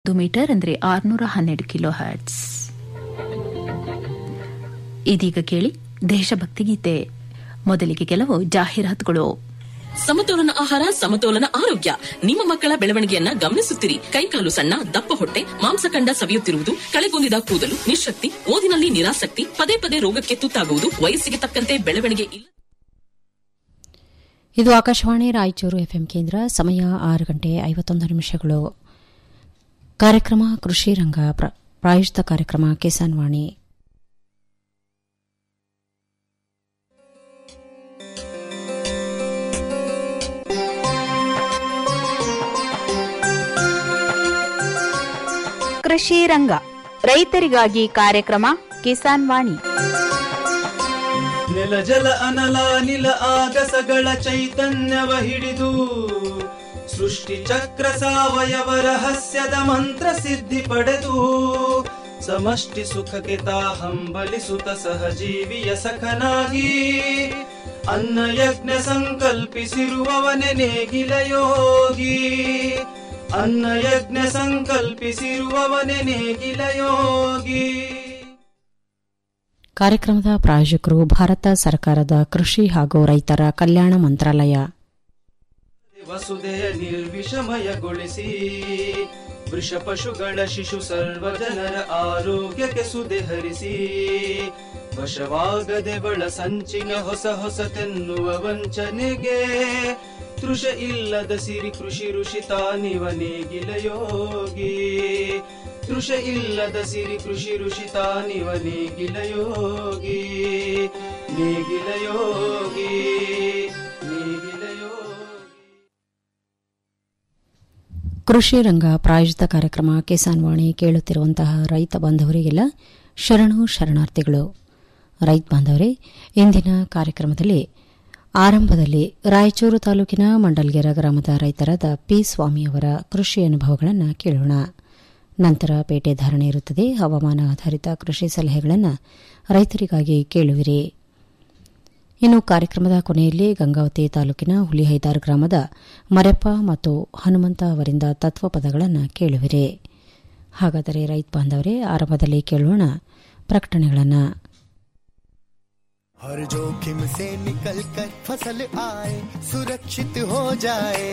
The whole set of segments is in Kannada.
ಒಂದು ಮೀಟರ್ ಅಂದರೆ ಆರುನೂರ ಹನ್ನೆರಡು ಕಿಲೋ ಹರ್ಟ್ಸ್ ಇದೀಗ ಕೇಳಿ ದೇಶಭಕ್ತಿ ಗೀತೆ ಮೊದಲಿಗೆ ಕೆಲವು ಜಾಹೀರಾತುಗಳು ಸಮತೋಲನ ಆಹಾರ ಸಮತೋಲನ ಆರೋಗ್ಯ ನಿಮ್ಮ ಮಕ್ಕಳ ಬೆಳವಣಿಗೆಯನ್ನ ಗಮನಿಸುತ್ತಿರಿ ಕೈಕಾಲು ಸಣ್ಣ ದಪ್ಪ ಹೊಟ್ಟೆ ಮಾಂಸಖಂಡ ಸವಿಯುತ್ತಿರುವುದು ಕಳೆಗುಂದಿದ ಕೂದಲು ನಿಶಕ್ತಿ ಓದಿನಲ್ಲಿ ನಿರಾಸಕ್ತಿ ಪದೇ ಪದೇ ರೋಗಕ್ಕೆ ತುತ್ತಾಗುವುದು ವಯಸ್ಸಿಗೆ ತಕ್ಕಂತೆ ಬೆಳವಣಿಗೆ ಇಲ್ಲ ಇದು ಆಕಾಶವಾಣಿ ರಾಯಚೂರು ಎಫ್ಎಂ ಕೇಂದ್ರ ಸಮಯ ಆರು ಗಂಟೆ ಐವತ್ತೊಂದು ನಿಮಿಷಗಳು ಕಾರ್ಯಕ್ರಮ ಕೃಷಿ ರಂಗ ಪ್ರ- ಪ್ರಾಯೋಜಿತ ಕಾರ್ಯಕ್ರಮ ಕಿಸಾನ್ ವಾಣಿ ಕೃಷಿ ರಂಗ ರೈತರಿಗಾಗಿ ಕಾರ್ಯಕ್ರಮ ಕಿಸಾನ್ ವಾಣಿ ನೆಲ ಜಲ ಅನಲ ನಿಲ ಆಗಸಗಳ ಚೈತನ್ಯವ ಹಿಡಿದು ಸೃಷ್ಟಿ ಚಕ್ರ ಸಾವಯವ ರಹಸ್ಯದ ಮಂತ್ರ ಸಿದ್ಧಿ ಪಡೆದು ಸಮಷ್ಟಿ ಸುಖಕ್ಕೆ ತಾ ಹಂಬಲಿಸುತ್ತ ಸಹಜೀವಿಯ ಸಖನಾಗಿ ಅನ್ನ ಯಜ್ಞ ಸಂಕಲ್ಪಿಸಿರುವವನೆ ನೇಗಿಲ ಯೋಗಿ ಅನ್ನ ಯಜ್ಞ ಸಂಕಲ್ಪಿಸಿರುವವನೆ ನೇಗಿಲ ಯೋಗಿ ಕಾರ್ಯಕ್ರಮದ ಪ್ರಾಯೋಜಕರು ಭಾರತ ಸರ್ಕಾರದ ಕೃಷಿ ಹಾಗೂ ರೈತರ ಕಲ್ಯಾಣ ಮಂತ್ರಾಲಯ ವಸುದೆಯ ನಿರ್ವಿಷಮಯಗೊಳಿಸಿ ವೃಷ ಪಶುಗಳ ಶಿಶು ಸರ್ವ ಜನರ ಆರೋಗ್ಯಕ್ಕೆ ಸುದೆ ಹರಿಸಿ ವಶವಾಗದೆ ಬಳ ಸಂಚಿನ ಹೊಸ ಹೊಸತೆನ್ನುವ ವಂಚನೆಗೆ ತೃಷ ಇಲ್ಲದ ಸಿರಿ ಕೃಷಿ ಋಷಿ ತಾನಿವ ನೇಗಿಲ ಯೋಗಿ ತೃಷ ಇಲ್ಲದ ಸಿರಿ ಕೃಷಿ ಋಷಿ ತಾನಿವ ನೇಗಿಲ ಯೋಗಿ ನೇಗಿಲ ಯೋಗಿ ನೇಗಿಲ ಯೋಗಿ ಕೃಷಿ ರಂಗ ಪ್ರಾಯೋಜಿತ ಕಾರ್ಯಕ್ರಮ ಕಿಸಾನ್ ವಾಣಿ ಕೇಳುತ್ತಿರುವಂತಹ ರೈತ ಬಾಂಧವರಿಗೆಲ್ಲ ಶರಣು ಶರಣಾರ್ಥಿಗಳು ರೈತ ಬಾಂಧವರೇ ಇಂದಿನ ಕಾರ್ಯಕ್ರಮದಲ್ಲಿ ಆರಂಭದಲ್ಲಿ ರಾಯಚೂರು ತಾಲೂಕಿನ ಮಂಡಲ್ಗೆರ ಗ್ರಾಮದ ರೈತರಾದ ಪಿ ಸ್ವಾಮಿಯವರ ಕೃಷಿ ಅನುಭವಗಳನ್ನು ಕೇಳೋಣ ನಂತರ ಪೇಟೆ ಧಾರಣೆ ಇರುತ್ತದೆ ಹವಾಮಾನ ಆಧಾರಿತ ಕೃಷಿ ಸಲಹೆಗಳನ್ನು ರೈತರಿಗಾಗಿ ಕೇಳುವಿರಿ ಇನ್ನು ಕಾರ್ಯಕ್ರಮದ ಕೊನೆಯಲ್ಲಿ ಗಂಗಾವತಿ ತಾಲೂಕಿನ ಹುಲಿಹೈದಾರ್ ಗ್ರಾಮದ ಮರೆಪ್ಪ ಮತ್ತು ಹನುಮಂತ ಅವರಿಂದ ತತ್ವಪದಗಳನ್ನು ಕೇಳುವಿರಿ ಹಾಗಾದರೆ ರೈತ ಬಾಂಧವರೇ ಆರಂಭದಲ್ಲಿ ಕೇಳೋಣ ಪ್ರಕಟಣೆಗಳನ್ನು हर जोखिम से निकल कर फसल आए सुरक्षित हो जाए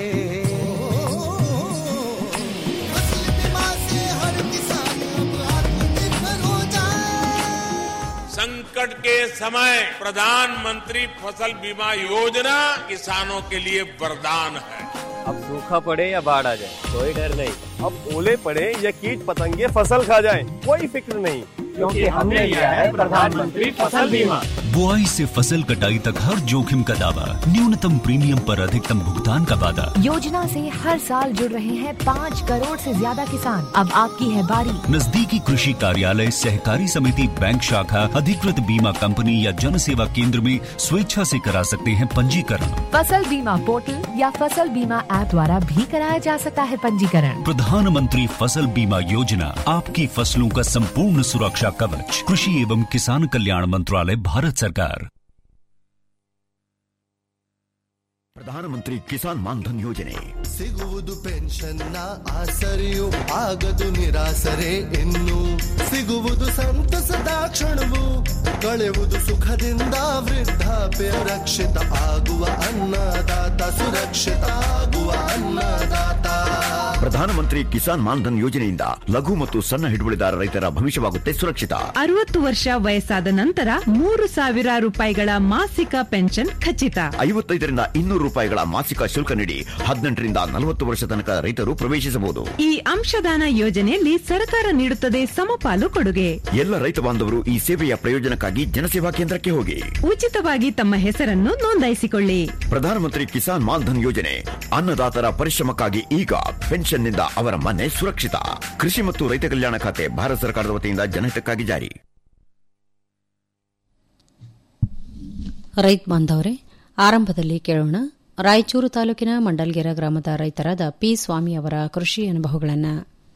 फसल बीमा से हर किसान अब आत्मनिर्भर हो जाए संकट के समय प्रधानमंत्री फसल बीमा योजना किसानों के लिए वरदान है अब सूखा पड़े या बाढ़ आ जाए कोई डर नहीं अब ओले पड़े या कीट पतंगे फसल खा जाए कोई फिक्र नहीं क्योंकि हमने लिया है प्रधानमंत्री फसल बीमा बुआई से फसल कटाई तक हर जोखिम का दावा न्यूनतम प्रीमियम पर अधिकतम भुगतान का वादा योजना से हर साल जुड़ रहे हैं पाँच करोड़ से ज्यादा किसान अब आपकी है बारी नजदीकी कृषि कार्यालय सहकारी समिति बैंक शाखा अधिकृत बीमा कंपनी या जन सेवा केंद्र में स्वेच्छा से करा सकते हैं पंजीकरण फसल बीमा पोर्टल या फसल बीमा ऐप द्वारा भी कराया जा सकता है पंजीकरण प्रधानमंत्री फसल बीमा योजना आपकी फसलों का संपूर्ण सुरक्षा कवच कृषि एवं किसान कल्याण मंत्रालय भारत सरकार ಪ್ರಧಾನಮಂತ್ರಿ ಕಿಸಾನ್ ಮಾನ್ಧನ್ ಯೋಜನೆ ಸಿಗುವುದು ಪೆನ್ಷನ್ನ ಆಸರೆಯು ಆಗದು ನಿರಾಸರೆ ಇನ್ನು ಸಿಗುವುದು ಸಂತಸದ ಕ್ಷಣವು ಕಳೆಯುವುದು ಸುಖದಿಂದ ವೃದ್ಧಾಪ್ಯ ರಕ್ಷಿತ ಆಗುವ ಅನ್ನದಾತ ಸುರಕ್ಷಿತ ಆಗುವ ಅನ್ನದಾತ ಪ್ರಧಾನಮಂತ್ರಿ ಕಿಸಾನ್ ಮಾನ್ಧನ್ ಯೋಜನೆಯಿಂದ ಲಘು ಮತ್ತು ಸಣ್ಣ ಹಿಡುವಳಿದಾರ ರೈತರ ಭವಿಷ್ಯವಾಗುತ್ತೆ ಸುರಕ್ಷಿತ ಅರವತ್ತು ವರ್ಷ ವಯಸ್ಸಾದ ನಂತರ ಮೂರು ಸಾವಿರ ರೂಪಾಯಿಗಳ ಮಾಸಿಕ ಪೆನ್ಷನ್ ಖಚಿತ ಐವತ್ತೈದರಿಂದ ಇನ್ನೂರು ರೂಪಾಯಿಗಳ ಮಾಸಿಕ ಶುಲ್ಕ ನೀಡಿ ಹದಿನೆಂಟರಿಂದ ನಲವತ್ತು ವರ್ಷ ತನಕ ರೈತರು ಪ್ರವೇಶಿಸಬಹುದು ಈ ಅಂಶದಾನ ಯೋಜನೆಯಲ್ಲಿ ಸರ್ಕಾರ ನೀಡುತ್ತದೆ ಸಮಪಾಲು ಕೊಡುಗೆ ಎಲ್ಲ ರೈತ ಬಾಂಧವರು ಈ ಸೇವೆಯ ಪ್ರಯೋಜನಕ್ಕಾಗಿ ಜನಸೇವಾ ಕೇಂದ್ರಕ್ಕೆ ಹೋಗಿ ಉಚಿತವಾಗಿ ತಮ್ಮ ಹೆಸರನ್ನು ನೋಂದಾಯಿಸಿಕೊಳ್ಳಿ ಪ್ರಧಾನಮಂತ್ರಿ ಕಿಸಾನ್ ಮಾನ್ಧನ್ ಯೋಜನೆ ಅನ್ನದಾತರ ಪರಿಶ್ರಮಕ್ಕಾಗಿ ಈಗ ಪೆನ್ಷನ್ನಿಂದ ಅವರ ಮನೆ ಸುರಕ್ಷಿತ ಕೃಷಿ ಮತ್ತು ರೈತ ಕಲ್ಯಾಣ ಖಾತೆ ಭಾರತ ಸರ್ಕಾರದ ವತಿಯಿಂದ ಜನಹಿತಕ್ಕಾಗಿ ಜಾರಿ ರೈತ ಬಾಂಧವರೇ ಆರಂಭದಲ್ಲಿ ಕೇಳೋಣ ರಾಯಚೂರು ತಾಲೂಕಿನ ಮಂಡಲ್ಗೆರ ಗ್ರಾಮದ ರೈತರಾದ ಪಿ ಸ್ವಾಮಿ ಅವರ ಕೃಷಿ ಅನುಭವಗಳನ್ನು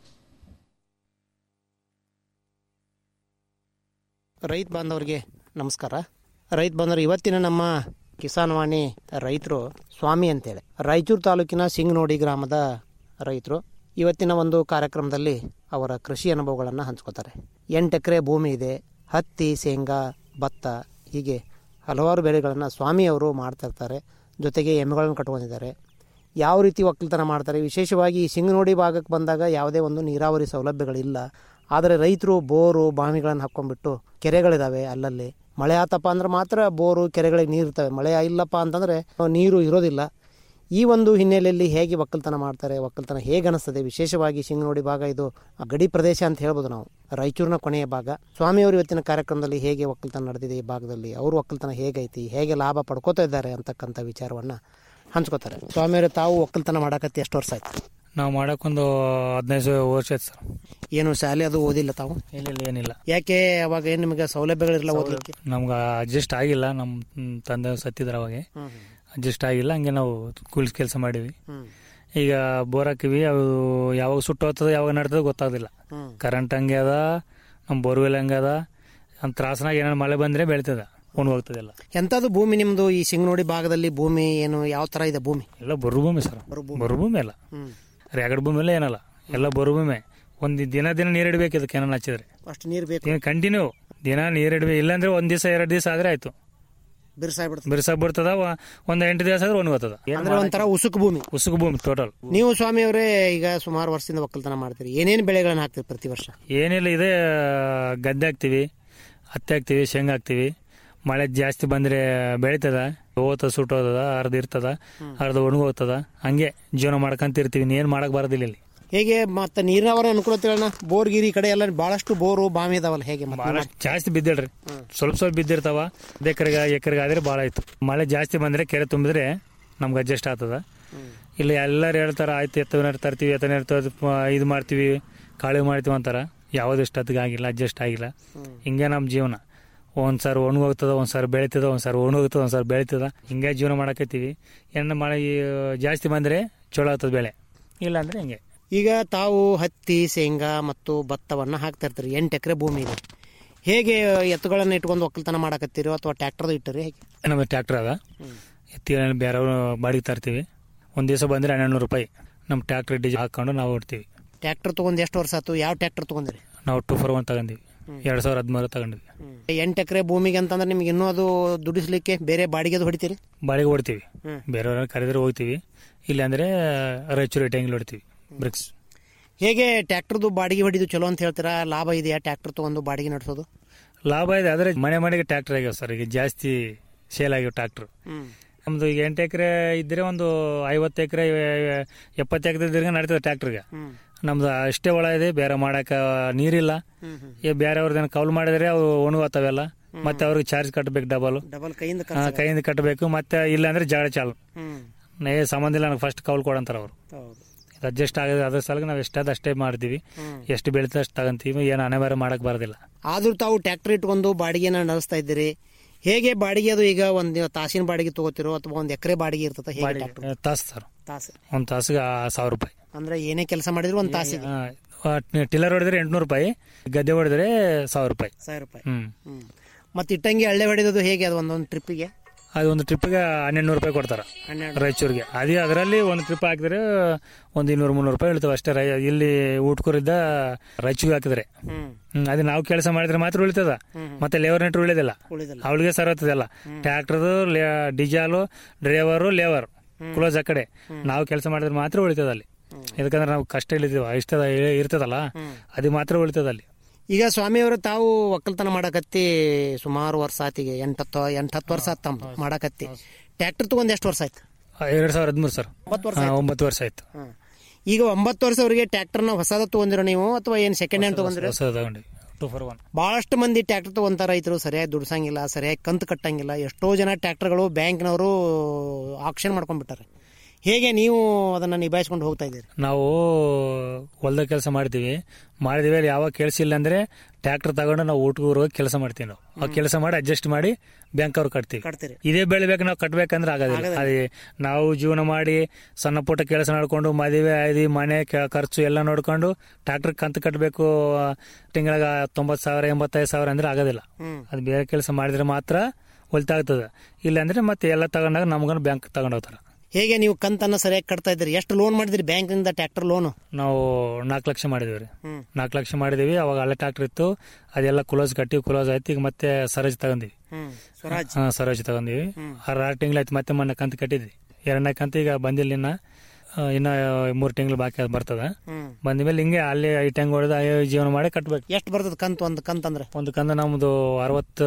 ರೈತ ಬಾಂಧವರಿಗೆ ನಮಸ್ಕಾರ ರೈತ ಬಾಂಧವರು ಇವತ್ತಿನ ನಮ್ಮ ಕಿಸಾನ್ ವಾಣಿ ರೈತರು ಸ್ವಾಮಿ ಅಂತೇಳಿ ರಾಯಚೂರು ತಾಲೂಕಿನ ಸಿಂಗನೋಡಿ ಗ್ರಾಮದ ರೈತರು ಇವತ್ತಿನ ಒಂದು ಕಾರ್ಯಕ್ರಮದಲ್ಲಿ ಅವರ ಕೃಷಿ ಅನುಭವಗಳನ್ನು ಹಂಚ್ಕೋತಾರೆ ಎಂಟು ಎಕರೆ ಭೂಮಿ ಇದೆ ಹತ್ತಿ ಶೇಂಗಾ ಭತ್ತ ಹೀಗೆ ಹಲವಾರು ಬೆಳೆಗಳನ್ನು ಸ್ವಾಮಿಯವರು ಮಾಡ್ತಾ ಇರ್ತಾರೆ ಜೊತೆಗೆ ಎಮ್ಮೆಗಳನ್ನು ಕಟ್ಕೊಂಡಿದ್ದಾರೆ ಯಾವ ರೀತಿ ಒಕ್ಕಲ್ತನ ಮಾಡ್ತಾರೆ ವಿಶೇಷವಾಗಿ ಈ ಸಿಂಗನೋಡಿ ಭಾಗಕ್ಕೆ ಬಂದಾಗ ಯಾವುದೇ ಒಂದು ನೀರಾವರಿ ಸೌಲಭ್ಯಗಳಿಲ್ಲ ಆದರೆ ರೈತರು ಬೋರು ಬಾವಿಗಳನ್ನು ಹಾಕ್ಕೊಂಡ್ಬಿಟ್ಟು ಕೆರೆಗಳಿದಾವೆ ಅಲ್ಲಲ್ಲಿ ಮಳೆ ಆತಪ್ಪ ಅಂದ್ರೆ ಮಾತ್ರ ಬೋರು ಕೆರೆಗಳಿಗೆ ನೀರು ಇರ್ತವೆ ಮಳೆ ಇಲ್ಲಪ್ಪ ಅಂತಂದರೆ ನೀರು ಇರೋದಿಲ್ಲ ಈ ಒಂದು ಹಿನ್ನೆಲೆಯಲ್ಲಿ ಹೇಗೆ ಒಕ್ಕಲ್ತನ ಮಾಡ್ತಾರೆ ಒಕ್ಕಲ್ತನ ಹೇಗೆ ಅನಿಸ್ತದೆ ವಿಶೇಷವಾಗಿ ಸಿಂಗನೋಡಿ ಭಾಗ ಇದು ಗಡಿ ಪ್ರದೇಶ ಅಂತ ಹೇಳ್ಬೋದು ನಾವು ರಾಯಚೂರಿನ ಕೊನೆಯ ಭಾಗ ಸ್ವಾಮಿಯವರು ಇವತ್ತಿನ ಕಾರ್ಯಕ್ರಮದಲ್ಲಿ ಹೇಗೆ ಒಕ್ಕಲ್ತನ ನಡೆದಿದೆ ಈ ಭಾಗದಲ್ಲಿ ಅವರು ಒಕ್ಕಲ್ತನ ಹೇಗೈತಿ ಹೇಗೆ ಲಾಭ ಪಡ್ಕೋತಾ ಇದ್ದಾರೆ ಅಂತಕ್ಕಂಥ ವಿಚಾರವನ್ನು ಹಂಚ್ಕೋತಾರೆ ಸ್ವಾಮಿಯವರು ತಾವು ಒಕ್ಕಲ್ತನ ಮಾಡಕತ್ತಿ ಎಷ್ಟು ವರ್ಷ ಆಯ್ತು ನಾವು ಮಾಡಕ್ಕೊಂದು ಹದಿನೈದು ವರ್ಷ ಆಯ್ತು ಸರ್ ಏನು ಶಾಲೆ ಅದು ಓದಿಲ್ಲ ತಾವು ಇಲ್ಲ ಇಲ್ಲ ಏನಿಲ್ಲ ಯಾಕೆ ಅವಾಗ ಏನು ನಿಮಗೆ ಸೌಲಭ್ಯಗಳಿರಲ್ಲ ಓದಲಿಕ್ಕೆ ನಮ್ಗೆ ಅಡ್ಜಸ್ಟ್ ಆಗಿಲ್ಲ ನಮ್ಮ ತಂದೆ ಸತ್ತಿದ್ರ ಅವಾಗ ಅಡ್ಜಸ್ಟ್ ಆಗಿಲ್ಲ ಹಂಗೆ ನಾವು ಕೂಲಿ ಕೆಲಸ ಮಾಡೀವಿ ಈಗ ಬೋರ್ ಹಾಕಿವಿ ಅವು ಯಾವಾಗ ಸುಟ್ಟು ಹೋಗ್ತದ ಯಾವಾಗ ನಡ್ತದ ಗೊತ್ತಾಗೋದಿಲ್ಲ ಕರೆಂಟ್ ಹಂಗೆ ಅದ ನಮ್ಮ ಬೋರ್ವೆಲ್ ಹಂಗೆ ಅದ ಅಂತ ತ್ರಾಸನಾಗ ಏನಾರು ಮಳೆ ಬಂದ್ರೆ ಬೆಳಿತದ ಉಣ್ ಹೋಗ್ತದೆಲ್ಲ ಎಂಥದ್ದು ಭೂಮಿ ನಿಮ್ಮದು ಈ ಸಿಂಗನೋಡಿ ಭಾಗದಲ್ಲಿ ಭೂಮಿ ಏನು ಯಾವ ಥರ ಇದೆ ಭೂಮಿ ಎಲ್ಲ ಬರು ಭೂಮಿ ಸರ್ ಬರು ಭೂಮಿ ಅಲ್ಲ ರ್ಯಾಗಡ್ ಭೂಮಿ ಎಲ್ಲ ಏನಲ್ಲ ಎಲ್ಲ ಬರು ಭೂಮಿ ಒಂದು ದಿನ ದಿನ ನೀರಿಡ್ಬೇಕು ಇದಕ್ಕೆ ಏನಾರು ಹಚ್ಚಿದ್ರೆ ಅಷ್ಟು ನೀರು ಬೇಕು ಕಂಟಿನ್ಯೂ ದಿನ ನೀರಿಡ್ಬೇಕು ಇಲ್ಲಾಂದ್ರೆ ಒಂದ್ ದಿವಸ ಎರಡು ದಿವಸ ಆದ್ರೆ ಆಯ್ತು ಬಿರ್ಸಾಗ್ಬಿಡ್ತದೆ ಬಿರ್ಸಾಗ್ ಬಿಡ್ತದ ವ- ಒಂದ್ ಎಂಟು ದಿವಸ ಆದ್ರೆ ಒಣಗೋತದ ಅಂದ್ರೆ ಒಂಥರ ಉಸುಕು ಭೂಮಿ ಉಸುಕು ಭೂಮಿ ಟೋಟಲ್ ನೀವು ಸ್ವಾಮಿಯವರೇ ಈಗ ಸುಮಾರು ವರ್ಷದಿಂದ ಒಕ್ಕಲ್ತನ ಮಾಡ್ತೀರಿ ಏನೇನು ಬೆಳೆಗಳನ್ನ ಹಾಕ್ತೀರಿ ಪ್ರತಿ ವರ್ಷ ಏನಿಲ್ಲ ಇದೆ ಗದ್ದೆ ಹಾಕ್ತಿವಿ ಹತ್ತಿ ಹಾಕ್ತಿವಿ ಶೇಂಗಾ ಹಾಕ್ತಿವಿ ಮಳೆ ಜಾಸ್ತಿ ಬಂದ್ರೆ ಬೆಳಿತದ ಹೋಗ್ತದ ಸುಟ್ಟೋತದ ಅರ್ಧ ಇರ್ತದ ಅರ್ಧ ಒಣಗೋಗ್ತದ ಹಂಗೆ ಜೀವನ ಮಾಡ್ಕೊಂತ ಇರ್ತೀವಿ ಇನ್ನೇನ್ ಮಾಡಕ್ ಬರೋದಿಲ್ಲ ಇಲ್ಲಿ ಹೇಗೆ ಮತ್ತೆ ನೀರಾವರಿ ಅನುಕೂಲತೆಗಳನ್ನ ಬೋರ್ ಗೀರಿ ಈ ಕಡೆ ಎಲ್ಲ ಬಹಳಷ್ಟು ಬೋರು ಬಾಮಿ ಇದಾವಲ್ಲ ಹೇಗೆ ಮತ್ತೆ ಬಹಳಷ್ಟು ಜಾಸ್ತಿ ಬಿದ್ದಿಲ್ರಿ ಸ್ವಲ್ಪ ಸ್ವಲ್ಪ ಬಿದ್ದಿರ್ತಾವ ಎಕರೆಗ ಎಕರೆಗೆ ಆದ್ರೆ ಭಾಳ ಆಯ್ತು ಮಳೆ ಜಾಸ್ತಿ ಬಂದ್ರೆ ಕೆರೆ ತುಂಬಿದ್ರೆ ನಮ್ಗೆ ಅಡ್ಜಸ್ಟ್ ಆಗ್ತದ ಇಲ್ಲಿ ಎಲ್ಲರೂ ಹೇಳ್ತಾರ ಆಯ್ತು ಎತ್ತವನ ತರ್ತೀವಿ ಎತ್ತನ ಇದು ಮಾಡ್ತೀವಿ ಕಾಳು ಮಾಡ್ತೀವಿ ಅಂತಾರ ಯಾವ್ದು ಇಷ್ಟೊತ್ತಿಗೆ ಆಗಿಲ್ಲ ಅಡ್ಜಸ್ಟ್ ಆಗಿಲ್ಲ ಹಿಂಗೆ ನಮ್ಮ ಜೀವನ ಒಂದ್ಸಾರಿ ಒಣಗೋಗ್ತದ ಒಂದ್ಸಾರಿ ಬೆಳಿತದ ಒಂದ್ಸಾರಿ ಒಣಗೋಗ್ತದ ಒಂದ್ಸಾರಿ ಬೆಳಿತದ ಹಿಂಗೆ ಜೀವನ ಮಾಡಕತ್ತೀವಿ ಏನು ಮಳೆ ಈ ಜಾಸ್ತಿ ಬಂದ್ರೆ ಚಲೋ ಆಗ್ತದ ಬೆಳೆ ಇಲ್ಲ ಅಂದ್ರೆ ಹಿಂಗೆ ಈಗ ತಾವು ಹತ್ತಿ ಶೇಂಗಾ ಮತ್ತು ಭತ್ತವನ್ನ ಹಾಕ್ತಾ ಇರ್ತೀರಿ ಎಂಟು ಎಕರೆ ಭೂಮಿ ಇದೆ ಹೇಗೆ ಎತ್ತುಗಳನ್ನ ಇಟ್ಕೊಂಡು ಒಕ್ಕಲ್ತನ ಮಾಡಕತ್ತೀರೋ ಅಥವಾ ಟ್ರ್ಯಾಕ್ಟರ್ ಇಟ್ಟರಿ ಹೇಗೆ ನಮ್ಮ ಟ್ರ್ಯಾಕ್ಟರ್ ಅದ ಎತ್ತಿ ಬೇರೆಯವರು ಬಾಡಿಗೆ ತರ್ತೀವಿ ಒಂದು ದಿವಸ ಬಂದ್ರೆ ಹನ್ನೆರಡು ನೂರು ರೂಪಾಯಿ ನಮ್ಮ ಟ್ರ್ಯಾಕ್ಟರ್ ಡೀಸೆಲ್ ಹಾಕೊಂಡು ನಾವು ಹೊಡ್ತೀವಿ ಟ್ರ್ಯಾಕ್ಟರ್ ತಗೊಂಡ್ ಎಷ್ಟು ವರ್ಷ ಆಯ್ತು ಯಾವ ಟ್ರ್ಯಾಕ್ಟರ್ ತಗೊಂಡಿರಿ ನಾವು ಟೂ ಫೋರ್ ಒನ್ ತಗೊಂಡಿವಿ ಎರಡ್ ಸಾವಿರದ ಹದಿಮೂರು ತಗೊಂಡಿವಿ ಎಂಟು ಎಕರೆ ಭೂಮಿಗೆ ಅಂತಂದ್ರೆ ನಿಮ್ಗೆ ಇನ್ನೂ ಅದು ದುಡಿಸ್ಲಿಕ್ಕೆ ಬೇರೆ ಬಾಡಿಗೆದು ಹೊಡಿತೀರಿ ಬಾಡಿಗೆ ಹೊಡ್ತೀವಿ ಬೇರೆಯವ್ರನ್ನ ಕರೆದ್ರೆ ಹೋಗ್ತೀವಿ ಇಲ್ಲಾಂದ್ರೆ ರಾಯಚೂರು ಇಟ್ಟಂಗಿಲ್ ಹೊಡ್ತೀವಿ ಬ್ರಿಕ್ಸ್ ಹೇಗೆ ಟ್ರ್ಯಾಕ್ಟರ್ದು ಬಾಡಿಗೆ ಹೊಡಿದು ಚಲೋ ಅಂತ ಹೇಳ್ತೀರಾ ಲಾಭ ಇದೆಯಾ ಟ್ರ್ಯಾಕ್ಟರ್ ತಗೊಂಡು ಬಾಡಿಗೆ ನಡೆಸೋದು ಲಾಭ ಇದೆ ಆದ್ರೆ ಮನೆ ಮನೆಗೆ ಟ್ರ್ಯಾಕ್ಟರ್ ಆಗ್ಯಾವ ಸರ್ ಈಗ ಜಾಸ್ತಿ ಸೇಲ್ ಆಗ್ಯಾವ ಟ್ರ್ಯಾಕ್ಟರ್ ನಮ್ದು ಈಗ ಎಂಟು ಎಕರೆ ಇದ್ರೆ ಒಂದು ಐವತ್ತು ಎಕರೆ ಎಪ್ಪತ್ತು ಎಕರೆ ಇದ್ರೆ ನಡೀತದೆ ಟ್ರ್ಯಾಕ್ಟರ್ಗೆ ನಮ್ದು ಅಷ್ಟೇ ಒಳ ಇದೆ ಬೇರೆ ಮಾಡಕ ನೀರಿಲ್ಲ ಈ ಬೇರೆಯವ್ರದ್ದೇನು ಕೌಲು ಮಾಡಿದ್ರೆ ಅವು ಒಣಗೋತಾವೆಲ್ಲ ಮತ್ತೆ ಅವ್ರಿಗೆ ಚಾರ್ಜ್ ಕಟ್ಟಬೇಕು ಡಬಲ್ ಡಬಲ್ ಕೈಯಿಂದ ಹಾ, ಕೈಯಿಂದ ಕಟ್ಟಬೇಕು ಮತ್ತೆ ಇಲ್ಲ ಅಂದ್ರೆ ಜಗಳ ಚಾಲು ಏ ಸಂಬಂಧ ಇಲ್ಲ ನನಗೆ ಫಸ್ಟ್ ಕೌಲ್ ಕೊಡಂತಾರ ಅವರು ಅಡ್ಜಸ್ಟ್ ಆಗಿದೆ ಅದ್ರ ಸಲಗ ನಾವು ಎಷ್ಟಾದ ಅಷ್ಟೇ ಮಾಡ್ತೀವಿ ಎಷ್ಟು ಬೆಳೀತದೆ ಅಷ್ಟು ತಗೊಂತೀವಿ ಏನು ಅನೆಬಾರ ಮಾಡಕ್ ಬರೋದಿಲ್ಲ ಆದ್ರೂ ತಾವು ಟ್ರ್ಯಾಕ್ಟರ್ ಇಟ್ಕೊಂಡು ಬಾಡಿಗೆನ ನಡೆಸ್ತಾ ಇದ್ದೀರಿ ಹೇಗೆ ಬಾಡಿಗೆ ಅದು ಈಗ ಒಂದು ತಾಸಿನ ಬಾಡಿಗೆ ತಗೋತಿರೋ ಅಥವಾ ಒಂದು ಎಕರೆ ಬಾಡಿಗೆ ಇರ್ತದೆ ಹೇಗೆ ಟ್ರ್ಯಾಕ್ಟರ್ ತಾಸು ಸರ್ ತಾಸು ಒಂದು ತಾಸಿಗೆ ಸಾವಿರ ರೂಪಾಯಿ ಅಂದ್ರೆ ಏನೇ ಕೆಲಸ ಮಾಡಿದ್ರು ಒಂದು ತಾಸಿಗೆ ಟಿಲ್ಲರ್ ಹೊಡೆದ್ರೆ ಎಂಟ್ನೂರು ರೂಪಾಯಿ ಗದ್ದೆ ಹೊಡೆದ್ರೆ ಸಾವಿರ ರೂಪಾಯಿ ಸಾವಿರ ರೂಪಾಯಿ ಹ್ಮ್ ಮತ್ತೆ ಇಟ್ಟಂಗಿ ಹಳ್ಳೆ ಹೊಡೆಯೋದು ಹೇಗೆ ಅದು ಒಂದೊಂದು ಟ್ರಿಪ್ಪಿಗೆ ಅದು ಒಂದು ಟ್ರಿಪ್ಗೆ ಹನ್ನೆರಡು ನೂರು ರೂಪಾಯಿ ಕೊಡ್ತಾರ ಹನ್ನೆರಡು. ರಾಯಚೂರಿಗೆ ಅದೇ ಅದರಲ್ಲಿ ಒಂದು ಟ್ರಿಪ್ ಹಾಕಿದ್ರೆ ಒಂದು ಇನ್ನೂರು ಮುನ್ನೂರು ರೂಪಾಯಿ ಇಳ್ತಾವೆ ಅಷ್ಟೇ ರೈ- ಇಲ್ಲಿ ಊಟ್ಕೂರಿದ್ದ ರಾಯಚೂರಿಗೆ ಹಾಕಿದ್ರೆ ಹ್ಮ್ ಅದೇ ನಾವು ಕೆಲಸ ಮಾಡಿದ್ರೆ ಮಾತ್ರ ಉಳಿತದ ಮತ್ತೆ ಲೇಬರ್ ನೆಟ್ರು ಉಳಿದಿಲ್ಲ ಉಳಿದಿಲ್ಲ. ಅವಳಿಗೆ ಸರ್ ಆಗ್ತದಲ್ಲ ಟ್ರ್ಯಾಕ್ಟರ್ದು ಡೀಸೆಲು ಡ್ರೈವರು ಲೇಬರ್ ಕ್ಲೋಸ್ ಆ ಕಡೆ ನಾವು ಕೆಲಸ ಮಾಡಿದ್ರೆ ಮಾತ್ರ ಉಳಿತದ ಅಲ್ಲಿ ಯಾಕಂದ್ರೆ ನಾವು ಕಷ್ಟ ಇಳಿತೀವ ಇಷ್ಟದ ಇರ್ತದಲ್ಲ ಅದು ಮಾತ್ರ ಉಳಿತದ ಅಲ್ಲಿ ಈಗ ಸ್ವಾಮಿಯವರು ತಾವು ಒಕ್ಕಲ್ತನ ಮಾಡಕತ್ತಿ ಸುಮಾರು ವರ್ಷ ಆತಿಗೆ ಎಂಟತ್ತು ಎಂಟತ್ತು ವರ್ಷ ಆತ್ ತಮ್ಮ ಮಾಡಕತ್ತಿ ಟ್ರ್ಯಾಕ್ಟರ್ ತಗೊಂಡ್ ಎಷ್ಟು ವರ್ಷ ಆಯ್ತು ಎರಡ್ ಸಾವಿರದ ಹದಿಮೂರು ಸರ್ ಒಂಬತ್ತು ವರ್ಷ ಹಾ, ಆಯ್ತು. ಒಂಬತ್ತು ವರ್ಷ ಆಯ್ತು ಈಗ ಒಂಬತ್ತು ವರ್ಷವರೆಗೆ ಟ್ರ್ಯಾಕ್ಟರ್ನ ಹೊಸದ ತಗೊಂಡಿರೋ ನೀವು ಅಥವಾ ಏನ್ ಸೆಕೆಂಡ್ ಹ್ಯಾಂಡ್ ತಗೊಂಡಿರೋ ಹೊಸ ತಗೊಂಡಿವಿ ಟೂ ಫೋರ್ ಒನ್ ಬಹಳಷ್ಟು ಮಂದಿ ಟ್ರ್ಯಾಕ್ಟರ್ ತಗೊಂತಾರ ರೈತರು ಸರಿಯಾಗಿ ದುಡ್ಸಂಗಿಲ್ಲ ಸರಿಯಾಗಿ ಕಂತು ಕಟ್ಟಂಗಿಲ್ಲ ಎಷ್ಟೋ ಜನ ಟ್ರ್ಯಾಕ್ಟರ್ಗಳು ಬ್ಯಾಂಕ್ನವರು ಆಕ್ಷನ್ ಮಾಡ್ಕೊಂಡ್ಬಿಟ್ಟಾರೆ ಹೇಗೆ ನೀವು ಅದನ್ನ ನಿಭಾಯಿಸ್ಕೊಂಡು ಹೋಗ್ತಾ ಇದ್ದೀರಿ ನಾವು ಹೊಲ್ದಾಗ ಕೆಲಸ ಮಾಡ್ತೀವಿ ಮಾಡಿದಿವಿ ಅಲ್ಲಿ ಯಾವಾಗ ಕೆಲಸ ಇಲ್ಲ ಅಂದ್ರೆ ಟ್ರ್ಯಾಕ್ಟರ್ ತಗೊಂಡು ನಾವು ಊಟಕ್ಕೆ ಹೋಗಿ ಕೆಲಸ ಮಾಡ್ತೀವಿ ನಾವು ಆ ಕೆಲಸ ಮಾಡಿ ಅಡ್ಜಸ್ಟ್ ಮಾಡಿ ಬ್ಯಾಂಕ್ ಅವ್ರು ಕಟ್ತೀವಿ ಕಟ್ತೀರಿ ಇದೇ ಬೆಳಿಬೇಕು ನಾವು ಕಟ್ಬೇಕಂದ್ರೆ ಆಗೋದಿಲ್ಲ ಅದೇ ನಾವು ಜೀವನ ಮಾಡಿ ಸಣ್ಣ ಪುಟ್ಟ ಕೆಲಸ ಮಾಡ್ಕೊಂಡು ಮದುವೆ ಆಯ್ದು ಮನೆ ಕ- ಖರ್ಚು ಎಲ್ಲ ನೋಡ್ಕೊಂಡು ಟ್ರ್ಯಾಕ್ಟರ್ ಕಂತು ಕಟ್ಟಬೇಕು ತಿಂಗಳಿಗೆ ತೊಂಬತ್ತು ಸಾವಿರ ಎಂಬತ್ತೈದು ಸಾವಿರ ಅಂದ್ರೆ ಆಗೋದಿಲ್ಲ ಅದು ಬೇರೆ ಕೆಲಸ ಮಾಡಿದ್ರೆ ಮಾತ್ರ ಹೊಲ್ತಾಗ್ತದೆ ಇಲ್ಲಾಂದ್ರೆ ಮತ್ತೆ ಎಲ್ಲ ತಗೊಂಡಾಗ ನಮ್ಗನ್ನು ಬ್ಯಾಂಕ್ ತಗೊಂಡು ಹೋಗ್ತಾರೆ ಹೇಗೆ ನೀವು ಕಂತನ್ನ ಸರಿಯಾಗಿ ಕಟ್ತಾ ಇದ್ದೀರಿ ಎಷ್ಟು ಲೋನ್ ಮಾಡಿದ್ರಿ ಬ್ಯಾಂಕಿಂದ ಟ್ರ್ಯಾಕ್ಟರ್ ಲೋನು ನಾವು ನಾಲ್ಕು ಲಕ್ಷ ಮಾಡಿದೀವಿ ರೀ ನಾಲ್ಕು ಲಕ್ಷ ಮಾಡಿದೀವಿ ಅವಾಗ ಹಳೆ ಟ್ರಾಕ್ಟರ್ ಇತ್ತು ಅದೆಲ್ಲ ಕ್ಲೋಸ್ ಕಟ್ಟಿ ಕ್ಲೋಸ್ ಆಯ್ತು ಈಗ ಮತ್ತೆ ಸರೋಜ್ ತಗೊಂಡಿವಿ ಸ್ವರಾಜ್ ಹಾ ಸರೋಜ್ ತಗೊಂಡಿವಿ ಆರು ತಿಂಗಳು ಆಯ್ತು ಮತ್ತೆ ಮೊನ್ನೆ ಕಂತು ಕಟ್ಟಿದ್ವಿ ಎರಡನೇ ಕಂತು ಈಗ ಬಂದಿಲ್ಲ ಇನ್ನ ಆ, ಇನ್ನ ಮೂರು ತಿಂಗಳು ಬಾಕಿ ಅದು ಬರ್ತದ ಬಂದ ಮೇಲೆ ಹಿಂಗೆ ಅಲ್ಲಿ ಐದು ಟಂಗ್ ಹೊಡೆದು ಜೀವನ ಮಾಡಿ ಕಟ್ಬೇಕು ಎಷ್ಟು ಬರ್ತದ ಕಂತು ಒಂದು ಕಂತಂದ್ರೆ ಒಂದು ಕಂದು ನಮ್ದು ಅರವತ್ತು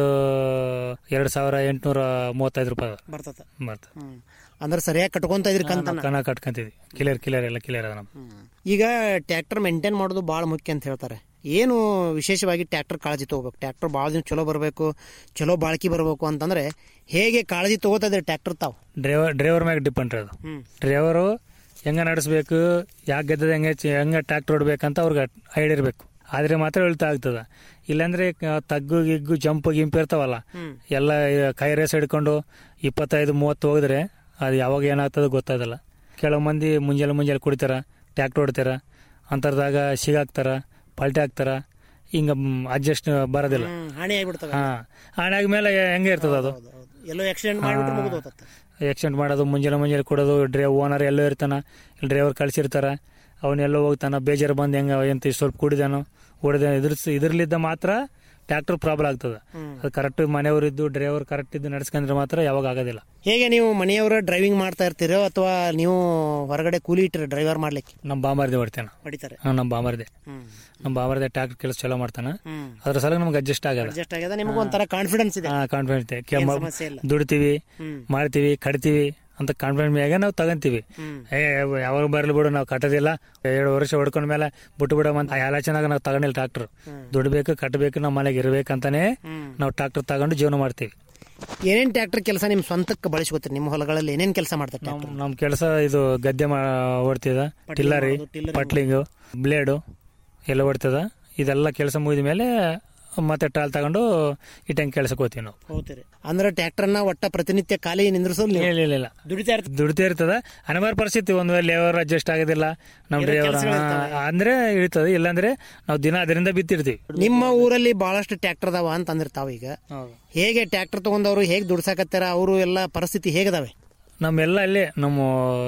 ಎರಡು ಸಾವಿರ ಎಂಟುನೂರ ಮೂವತ್ತೈದು ರೂಪಾಯಿ ಅದ. ಬರ್ತದ ಬರ್ತದೆ ಅಂದ್ರೆ ಸರಿಯಾಗಿ ಕಟ್ಕೊಂತ ಇದ್ರಿ ಕಂತನ್ನ ಕಣ ಕಟ್ಕೊಂತಿದ್ವಿ ಕ್ಲಿಯರ್ ಕ್ಲಿಯರ್ ಎಲ್ಲ ಕ್ಲಿಯರ್ ಅದ ನಮ್ದು ಈಗ ಟ್ರ್ಯಾಕ್ಟರ್ ಮೇಂಟೈನ್ ಮಾಡೋದು ಭಾಳ ಮುಖ್ಯ ಅಂತ ಹೇಳ್ತಾರೆ ಏನು ವಿಶೇಷವಾಗಿ ಟ್ರ್ಯಾಕ್ಟರ್ ಕಾಳಜಿ ತಗೋಬೇಕು ಟ್ರ್ಯಾಕ್ಟರ್ ಭಾಳ ದಿನ ಚಲೋ ಬರಬೇಕು ಚಲೋ ಬಾಳ್ಕಿ ಬರಬೇಕು ಅಂತಂದ್ರೆ ಹೇಗೆ ಕಾಳಜಿ ತಗೋತಾ ಇದ್ರಿ ಟ್ರ್ಯಾಕ್ಟರ್ ತಾವು ಡ್ರೈವರ್ ಡ್ರೈವರ್ ಮ್ಯಾಗ ಡಿಪೆಂಡ್ ಅದು ಡ್ರೈವರು ಹೆಂಗ ನಡೆಸ್ಬೇಕು ಯಾಕೆ ಗೆದ್ದದ ಹೆಂಗೆ ಚೆ- ಹೆಂಗ ಟ್ರ್ಯಾಕ್ಟರ್ ಹೊಡ್ಬೇಕಂತ ಅವ್ರಿಗೆ ಐಡಿಯಾ ಇರಬೇಕು ಆದ್ರೆ ಮಾತ್ರ ಇಳ್ತಾ ಆಗ್ತದ ಇಲ್ಲಾಂದ್ರೆ ಕ- ತಗ್ಗು ಗಿಗ್ಗು ಜಂಪ್ ಗಿಂಪ್ ಇರ್ತಾವಲ್ಲ ಎಲ್ಲ ಕೈ ರೇಸ್ ಹಿಡ್ಕೊಂಡು ಇಪ್ಪತ್ತೈದು ಮೂವತ್ತು ಹೋಗಿದ್ರೆ ಅದು ಯಾವಾಗ ಏನಾಗ್ತದೆ ಗೊತ್ತಾಗಲ್ಲ ಕೆಲವು ಮಂದಿ ಮುಂಜಾನೆ ಮುಂಜಾನೆ ಕುಡಿತಾರ ಟ್ರ್ಯಾಕ್ಟರ್ ಹೊಡಿತಾರ ಅಂತರ್ದಾಗ ಸಿಗಾಕ್ತಾರ ಪಲ್ಟಿ ಹಾಕ್ತಾರ ಹಿಂಗ ಅಡ್ಜಸ್ಟ್ ಬರೋದಿಲ್ಲ ಹಾನಿ ಆಗ್ಬಿಡ್ತವೆ ಹಾ ಹಣೆ ಆದ್ಮೇಲೆ ಹೆಂಗೆ ಇರ್ತದ ಅದು ಎಲ್ಲೋ ಆಕ್ಸಿಡೆಂಟ್ ಮಾಡಿಬಿಟ್ರೆ ಮುಗಿದು ಹೋಗ್ತದೆ ಆಕ್ಸಿಡೆಂಟ್ ಮಾಡೋದು ಮುಂಜಾನೆ ಮುಂಜಾನೆ ಕೊಡೋದು ಡ್ರೈವ್ ಓನರ್ ಎಲ್ಲೋ ಇರ್ತಾನ ಇಲ್ಲಿ ಡ್ರೈವರ್ ಕಳ್ಸಿರ್ತಾರ ಅವನ್ನೆಲ್ಲೋ ಹೋಗ್ತಾನ ಬೇಜಾರು ಬಂದು ಹೆಂಗ ಎಂತ ಸ್ವಲ್ಪ ಕುಡಿದಾನು ಹೊಡೆದ ಇದ್ರ ಇದ್ರಲಿದ್ದ ಮಾತ್ರ ಟ್ರ್ಯಾಕ್ಟರ್ ಪ್ರಾಬ್ಲಮ್ ಆಗ್ತದೆ ಅದು ಕರೆಕ್ಟ್ ಮನೆಯವರು ಇದ್ದು ಡ್ರೈವರ್ ಕರೆಕ್ಟ್ ಇದ್ದು ನಡೆಸ್ಕೊಂಡ್ರೆ ಮಾತ್ರ ಯಾವಾಗ ಆಗೋದಿಲ್ಲ ಹೇಗೆ ನೀವು ಮನೆಯವರ ಡ್ರೈವಿಂಗ್ ಮಾಡ್ತಾ ಇರ್ತೀರೋ ಅಥವಾ ನೀವು ಹೊರಗಡೆ ಕೂಲಿ ಇಟ್ಟಿರ ಡ್ರೈವರ್ ಮಾಡ್ಲಿಕ್ಕೆ ನಮ್ಮ ಬಾಂಬರ್ದೆ ಹೊಡ್ತೇನೆ ಹೊಡಿತಾರೆ ಹಾ ನಮ್ಮ ಬಾಂಬರ್ದೆ ನಮ್ಮ ಬಾಂಬರ್ದೆ ಟ್ರ್ಯಾಕ್ಟರ್ ಕೆಲಸ ಚಲೋ ಮಾಡ್ತಾನ ಅದ್ರ ಸಲ ನಮ್ಗೆ ಅಡ್ಜಸ್ಟ್ ಆಗಲ್ಲ ಅಡ್ಜಸ್ಟ್ ಆಗ್ಯದ ನಿಮಗೂ ಒಂಥರ ಕಾನ್ಫಿಡೆನ್ಸ್ ಇದೆ ಹಾ ಕಾನ್ಫಿಡೆಂಟ್ ಏನ್ ಸಮಸ್ಯೆ ಇಲ್ಲ. ದುಡಿತೀವಿ ಮಾಡ್ತೀವಿ ಕಟ್ತೀವಿ ಅಂತ ಕಾನ್ಫಿಡೆಂಟ್ ಮ್ಯಾಗ ನಾವು ತಗಂತೀವಿ ಏ ಯಾವಾಗ ಬರ್ಲಿ ಬಿಡು ನಾವು ಕಟ್ಟೋದಿಲ್ಲ ಎರಡು ವರ್ಷ ಹೊಡ್ಕೊಂಡ ಮೇಲೆ ಬಿಟ್ಟು ಬಿಡಮ್ ಅಂತ ಆಲೋಚನಾಗ ನಾವು ತಗೊಂಡಿಲ್ಲ ಟ್ರಾಕ್ಟರ್ ದುಡಿಬೇಕು ಕಟ್ಟಬೇಕು ನಮ್ಮ ಮನೆಗೆ ಇರ್ಬೇಕಂತಾನೆ ನಾವು ಟ್ರಾಕ್ಟರ್ ತಗೊಂಡು ಜೀವನ ಮಾಡ್ತೀವಿ ಏನೇನ್ ಟ್ರ್ಯಾಕ್ಟರ್ ಕೆಲಸ ನಿಮ್ ಸ್ವಂತಕ್ಕೆ ಬಳಸ್ಕೊತೀರಿ ನಿಮ್ಮ ಹೊಲಗಳಲ್ಲಿ ಏನೇನ್ ಕೆಲಸ ಮಾಡ್ತಾರೆ tractor? ನಮ್ ಕೆಲಸ ಇದು ಗದ್ದೆ ಮಾ ಓಡ್ತಿದ ಟಿಲ್ಲರಿ ಮಾಡೋದು, tillering ಪಟ್ಲಿಂಗು ಬ್ಲೇಡು ಎಲ್ಲ ಓಡ್ತದ ಇದೆಲ್ಲ ಕೆಲಸ ಮುಗಿದ ಮೇಲೆ ಮತ್ತೆ ಟ್ರಾಲ್ ತಗೊಂಡು ಇಟ್ಟಂಗೆ ಕೆಲ್ಸಕ್ಕೆ ಹೋಗ್ತೀವಿ ನಾವು ಹೋಗ್ತೀರಿ ಅಂದ್ರೆ ಟ್ರ್ಯಾಕ್ಟರ್ನ ಒಟ್ಟ ಪ್ರತಿನಿತ್ಯ ಖಾಲಿ ನಿಂದ್ರಿಸೋದು ನೀವು ಇಲ್ಲ ಇಲ್ಲ ಇಲ್ಲ ದುಡಿತಾ ಇರ್ತೀರಿ ದುಡಿತಾ ಇರ್ತದ ಅನಿವಾರ್ಯ ಪರಿಸ್ಥಿತಿ ಒಂದ್ ವೇಳೆ ಲೇಬರ್ ಅಡ್ಜಸ್ಟ್ ಆಗೋದಿಲ್ಲ ನಮ್ ಏನೋ ಡ್ರೈವರ್ ಕೆಲ್ಸಗಳು ಇರ್ತಾವೆ. ಅಂದ್ರೆ ಇರ್ತದೆ ಇಲ್ಲಾಂದ್ರೆ ನಾವು ದಿನ ಅದರಿಂದ ಬಿತ್ತಿರ್ತೀವಿ ನಿಮ್ಮ ಊರಲ್ಲಿ ಬಹಳಷ್ಟು ಟ್ರ್ಯಾಕ್ಟರ್ ಅದಾವ ಅಂತ ಅಂದಿರ್ತಾವ ಈಗ ಹೇಗೆ ಟ್ರ್ಯಾಕ್ಟರ್ ತಗೊಂಡವ್ರು ಹೇಗೆ ದುಡ್ಸಾಕತ್ತಾರ ಅವರು ಎಲ್ಲ ಪರಿಸ್ಥಿತಿ ಹೇಗದಾವೆ ನಮ್ಮೆಲ್ಲ ಅಲ್ಲೇ ನಮ್ಮ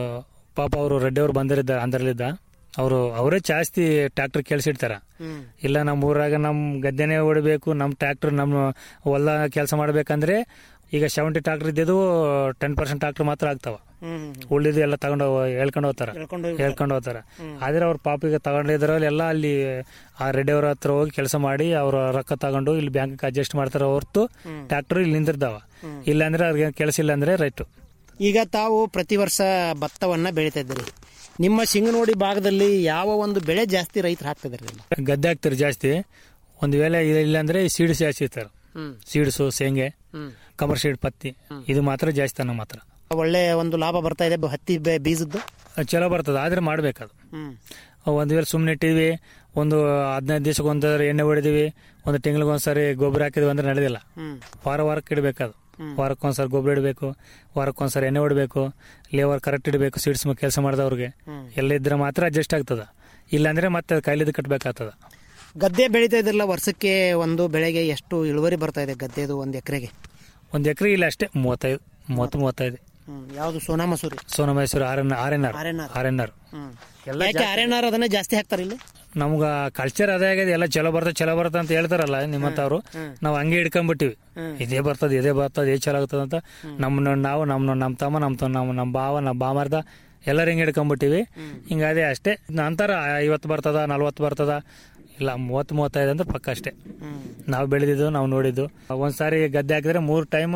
ಪಾಪ ಅವರು ರೆಡ್ಡಿ ಅವ್ರು ಬಂದಿರಿದ್ದ ಅಂದ್ರಲ್ಲಿದ್ದ ಅವರು ಅವರೇ ಜಾಸ್ತಿ ಟ್ರ್ಯಾಕ್ಟರ್ ಕೆಲ್ಸಿಡ್ತಾರ ಇಲ್ಲ ನಮ್ಮ ಊರಾಗ ನಮ್ಮ ಗದ್ದೆನೇ ಹೊಡಿಬೇಕು ನಮ್ಮ ಟ್ರ್ಯಾಕ್ಟರ್ ನಮ್ಮ ಹೊಲ ಕೆಲಸ ಮಾಡ್ಬೇಕಂದ್ರೆ ಈಗ ಸೆವೆಂಟಿ ಟ್ರಾಕ್ಟರ್ ಇದ್ದಿದ್ದು ಟೆನ್ ಪರ್ಸೆಂಟ್ ಟ್ರಾಕ್ಟರ್ ಮಾತ್ರ ಆಗ್ತಾವ ಉಳಿದು ಎಲ್ಲ ತಗೊಂಡು ಹೇಳ್ಕೊಂಡು ಹೋಗ್ತಾರ ಹೇಳ್ಕೊಂಡು ಹೋಗ್ಬಿಡ್ತಾರೆ. ಹೇಳ್ಕೊಂಡು ಹೋಗ್ತಾರ ಆದ್ರೆ ಅವ್ರ ಪಾಪಿಗೆ ತಗೊಂಡಿದ್ರಲ್ಲಿ ಎಲ್ಲ ಅಲ್ಲಿ ಆ ರೆಡ್ಡಿ ಅವ್ರ ಹತ್ರ ಹೋಗಿ ಕೆಲಸ ಮಾಡಿ ಅವ್ರ ರೊಕ್ಕ ತಗೊಂಡು ಇಲ್ಲಿ ಬ್ಯಾಂಕ್ ಅಡ್ಜಸ್ಟ್ ಮಾಡ್ತಾರ ಹೊರತು ಟ್ರ್ಯಾಕ್ಟರ್ ಇಲ್ಲಿ ನಿಂತಿರ್ತಾವ ಇಲ್ಲಾಂದ್ರೆ ಅವ್ರಿಗೆ ಕೆಲಸ ಇಲ್ಲ ಅಂದ್ರೆ ರೈಟ್ ಈಗ ತಾವು ಪ್ರತಿ ವರ್ಷ ಭತ್ತವನ್ನ ಬೆಳಿತಾ ಇದ್ದೀರಿ ನಿಮ್ಮ ಶಿಂಗನೋಡಿ ಭಾಗದಲ್ಲಿ ಯಾವ ಒಂದು ಬೆಳೆ ಜಾಸ್ತಿ ರೈತರು ಹಾಕ್ತಿದಾರೆ ಗದ್ದೆ ಹಾಕ್ತಾರೆ ಜಾಸ್ತಿ ಒಂದ್ ವೇಳೆ ಇಲ್ಲ- ಇಲ್ಲಾಂದ್ರೆ ಸೀಡ್ಸ್ ಜಾಸ್ತಿ ಇರ್ತಾರೆ ಹ್ಮ್. ಸೀಡ್ಸು ಶೇಂಗೆ ಕಮರ್ಷಿಯಲ್ ಪತ್ತಿ ಇದು ಮಾತ್ರ ಜಾಸ್ತಿ ನಮ್ಮ ಹತ್ರ ಒಳ್ಳೆ ಒಂದು ಲಾಭ ಬರ್ತಾ ಇದೆ ಬ- ಹತ್ತಿ ಬೆ- ಬೀಜದ್ದು ಅದು ಚಲೋ ಬರ್ತದೆ ಆದ್ರೆ ಮಾಡ್ಬೇಕದು ಹ್ಮ್. ಒಂದ್ ವೇಳೆ ಸುಮ್ಮನೆ ಇಟ್ಟಿವಿ ಒಂದು ಹದಿನೈದು ದಿವಸಕ್ಕೆ ಒಂದ್ಸರಿ ಎಣ್ಣೆ ಹೊಡಿದೀವಿ ಒಂದು ತಿಂಗಳಿಗೆ ಒಂದ್ಸರಿ ಗೊಬ್ಬರ ಹಾಕಿದ್ವಿ ಅಂದ್ರೆ ನಡೆದಿಲ್ಲ ಹ್ಮ್. ವಾರ ವಾರಕ್ಕೆ ಇಡಬೇಕದು ವಾರಕ್ಕೊಂದ್ಸರಿ ಗೊಬ್ಬರ ಇಡಬೇಕು ವಾರಕ್ಕೊಂದ್ಸರಿ ಎಣ್ಣೆ ಹೊಡಬೇಕು ಲೇಬರ್ ಕರೆಕ್ಟ್ ಇಡಬೇಕು ಸೀಡ್ಸ್ ಕೆಲಸ ಮಾಡಿದವ್ರಿಗೆ ಎಲ್ಲ ಇದ್ರೆ ಮಾತ್ರ ಅಡ್ಜಸ್ಟ್ ಆಗ್ತದ ಇಲ್ಲಾಂದ್ರೆ ಮತ್ತೆ ಕೈಲಿದ್ದು ಕಟ್ಬೇಕಾಗ್ತದ ಗದ್ದೆ ಬೆಳಿತಾ ಇದ್ರಲ್ಲ ವರ್ಷಕ್ಕೆ ಒಂದು ಬೆಳೆಗೆ ಎಷ್ಟು ಇಳುವರಿ ಬರ್ತಾ ಇದೆ ಗದ್ದೆದು ಒಂದು ಎಕರೆಗೆ ಒಂದ್ ಎಕರೆ ಇಲ್ಲ ಅಷ್ಟೇ ಮೂವತ್ತೈದು ಮೂವತ್ತು ಮೂವತ್ತೈದು ಯಾವುದು Sona Masuri Sona Mysuru R N R N R RNR. R N R ಎಲ್ಲ ಯಾಕೆ ಆರ್ಎನ್ಆರ್ ಅದನ್ನೇ ಜಾಸ್ತಿ ಹಾಕ್ತಾರೆ ಇಲ್ಲಿ ನಮ್ಗ ಕಲ್ಚರ್ ಅದೇ ಆಗಿದೆ ಎಲ್ಲ ಚಲೋ ಬರ್ತದೆ ಚಲೋ ಬರ್ತದೆ ಅಂತ ಹೇಳ್ತಾರಲ್ಲ ನಿಮ್ಮಂತವ್ರು ನಾವು ಹಂಗೆ ಹಿಡ್ಕೊಂಡ್ಬಿಟ್ಟಿವಿ ಇದೇ ಬರ್ತದೆ ಇದೇ ಬರ್ತದೆ ಇದೇ ಚಲೋ ಆಗ್ತದೆ ಅಂತ ನಮ್ಮ ನಾವು ನಮ್ಮ ನಮ್ಮ ತಮ್ಮ ನಮ್ಮ ತ- ನಮ್ಮ ನಮ್ಮ ಭಾವ ನಮ್ಮ ಬಾಮರ್ದ ಎಲ್ಲರೂ ಹಿಂಗೆ ಹಿಡ್ಕೊಂಡ್ಬಿಟ್ಟಿವಿ ಹಿಂಗ ಅದೇ ಅಷ್ಟೇ ನಂತರ ಐವತ್ತು ಬರ್ತದ ನಲ್ವತ್ತು ಬರ್ತದ ಇಲ್ಲ ಮೂವತ್ತು ಮೂವತ್ತೈದು ಅಂದ್ರೆ ಪಕ್ಕ ಅಷ್ಟೇ ನಾವು ಬೆಳೆದಿದ್ದು ನಾವು ನೋಡಿದ್ದು ಒಂದ್ಸಾರಿ ಗದ್ದೆ ಹಾಕಿದ್ರೆ ಮೂರು ಟೈಮ್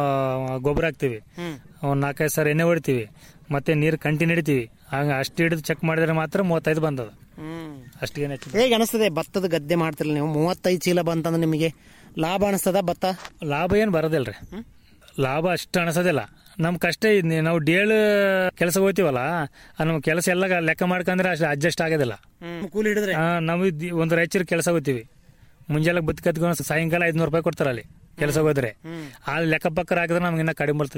ಗೊಬ್ಬರ ಹಾಕ್ತಿವಿ ಒಂದ್ ನಾಲ್ಕೈದು ಸಾರಿ ಎಣ್ಣೆ ಹೊಡಿತೀವಿ ಮತ್ತೆ ನೀರು ಕಂಟಿನ್ಯೂ ಹಿಡಿತೀವಿ ಹಂಗ ಅಷ್ಟು ಹಿಡಿದು ಚೆಕ್ ಮಾಡಿದ್ರೆ ಮಾತ್ರ ಮೂವತ್ತೈದು ಬಂದದ ಅಷ್ಟಿಗೆ ಹೇಗೆ ಅನಿಸ್ತದೆ ಭತ್ತದ ಗದ್ದೆ ಮಾಡ್ತಿರಲ್ಲ ನೀವು ಮೂವತ್ತೈದು ಚೀಲ ಬಂತಂದ್ರೆ ನಿಮಗೆ ಲಾಭ ಅನಿಸ್ತದ ಭತ್ತ ಲಾಭ ಏನು ಬರೋದಿಲ್ರಿ ಲಾಭ ಅಷ್ಟು ಅನಿಸೋದಿಲ್ಲ ನಮ್ ಕಷ್ಟ ಇದ್ ನಾವು ಡೇಳು ಕೆಲಸ ಹೋಗ್ತೀವಲ್ಲ ನಮ್ಮ ಕೆಲಸ ಎಲ್ಲ ಲೆಕ್ಕ ಮಾಡ್ಕೊಂಡ್ರೆ ಅಷ್ಟು ಅಡ್ಜಸ್ಟ್ ಆಗೋದಿಲ್ಲ ಕೂಲಿ ಹಿಡಿದ್ರೆ ಆ, ನಾವು ಇದ್- ಒಂದು ರಾಯಚೂರು ಕೆಲಸ ಹೋಗ್ತೀವಿ ಮುಂಜಾನೆ ಬುತ್ತಿ ಕತ್ಕೊಂಡು ಸಾಯಂಕಾಲ ಐದ್ನೂರು ರೂಪಾಯಿ ಕೊಡ್ತಾರೆ ಅಲ್ಲಿ ಕೆಲಸ ಹೋದ್ರೆ ಆ ಲೆಕ್ಕ ಪಕ್ಕ ಹಾಕಿದ್ರೆ ನಮ್ಗೆ ಇನ್ನ ಕಡಿಮೆ ಬರ್ತದೆ ಇಲ್ಲಿ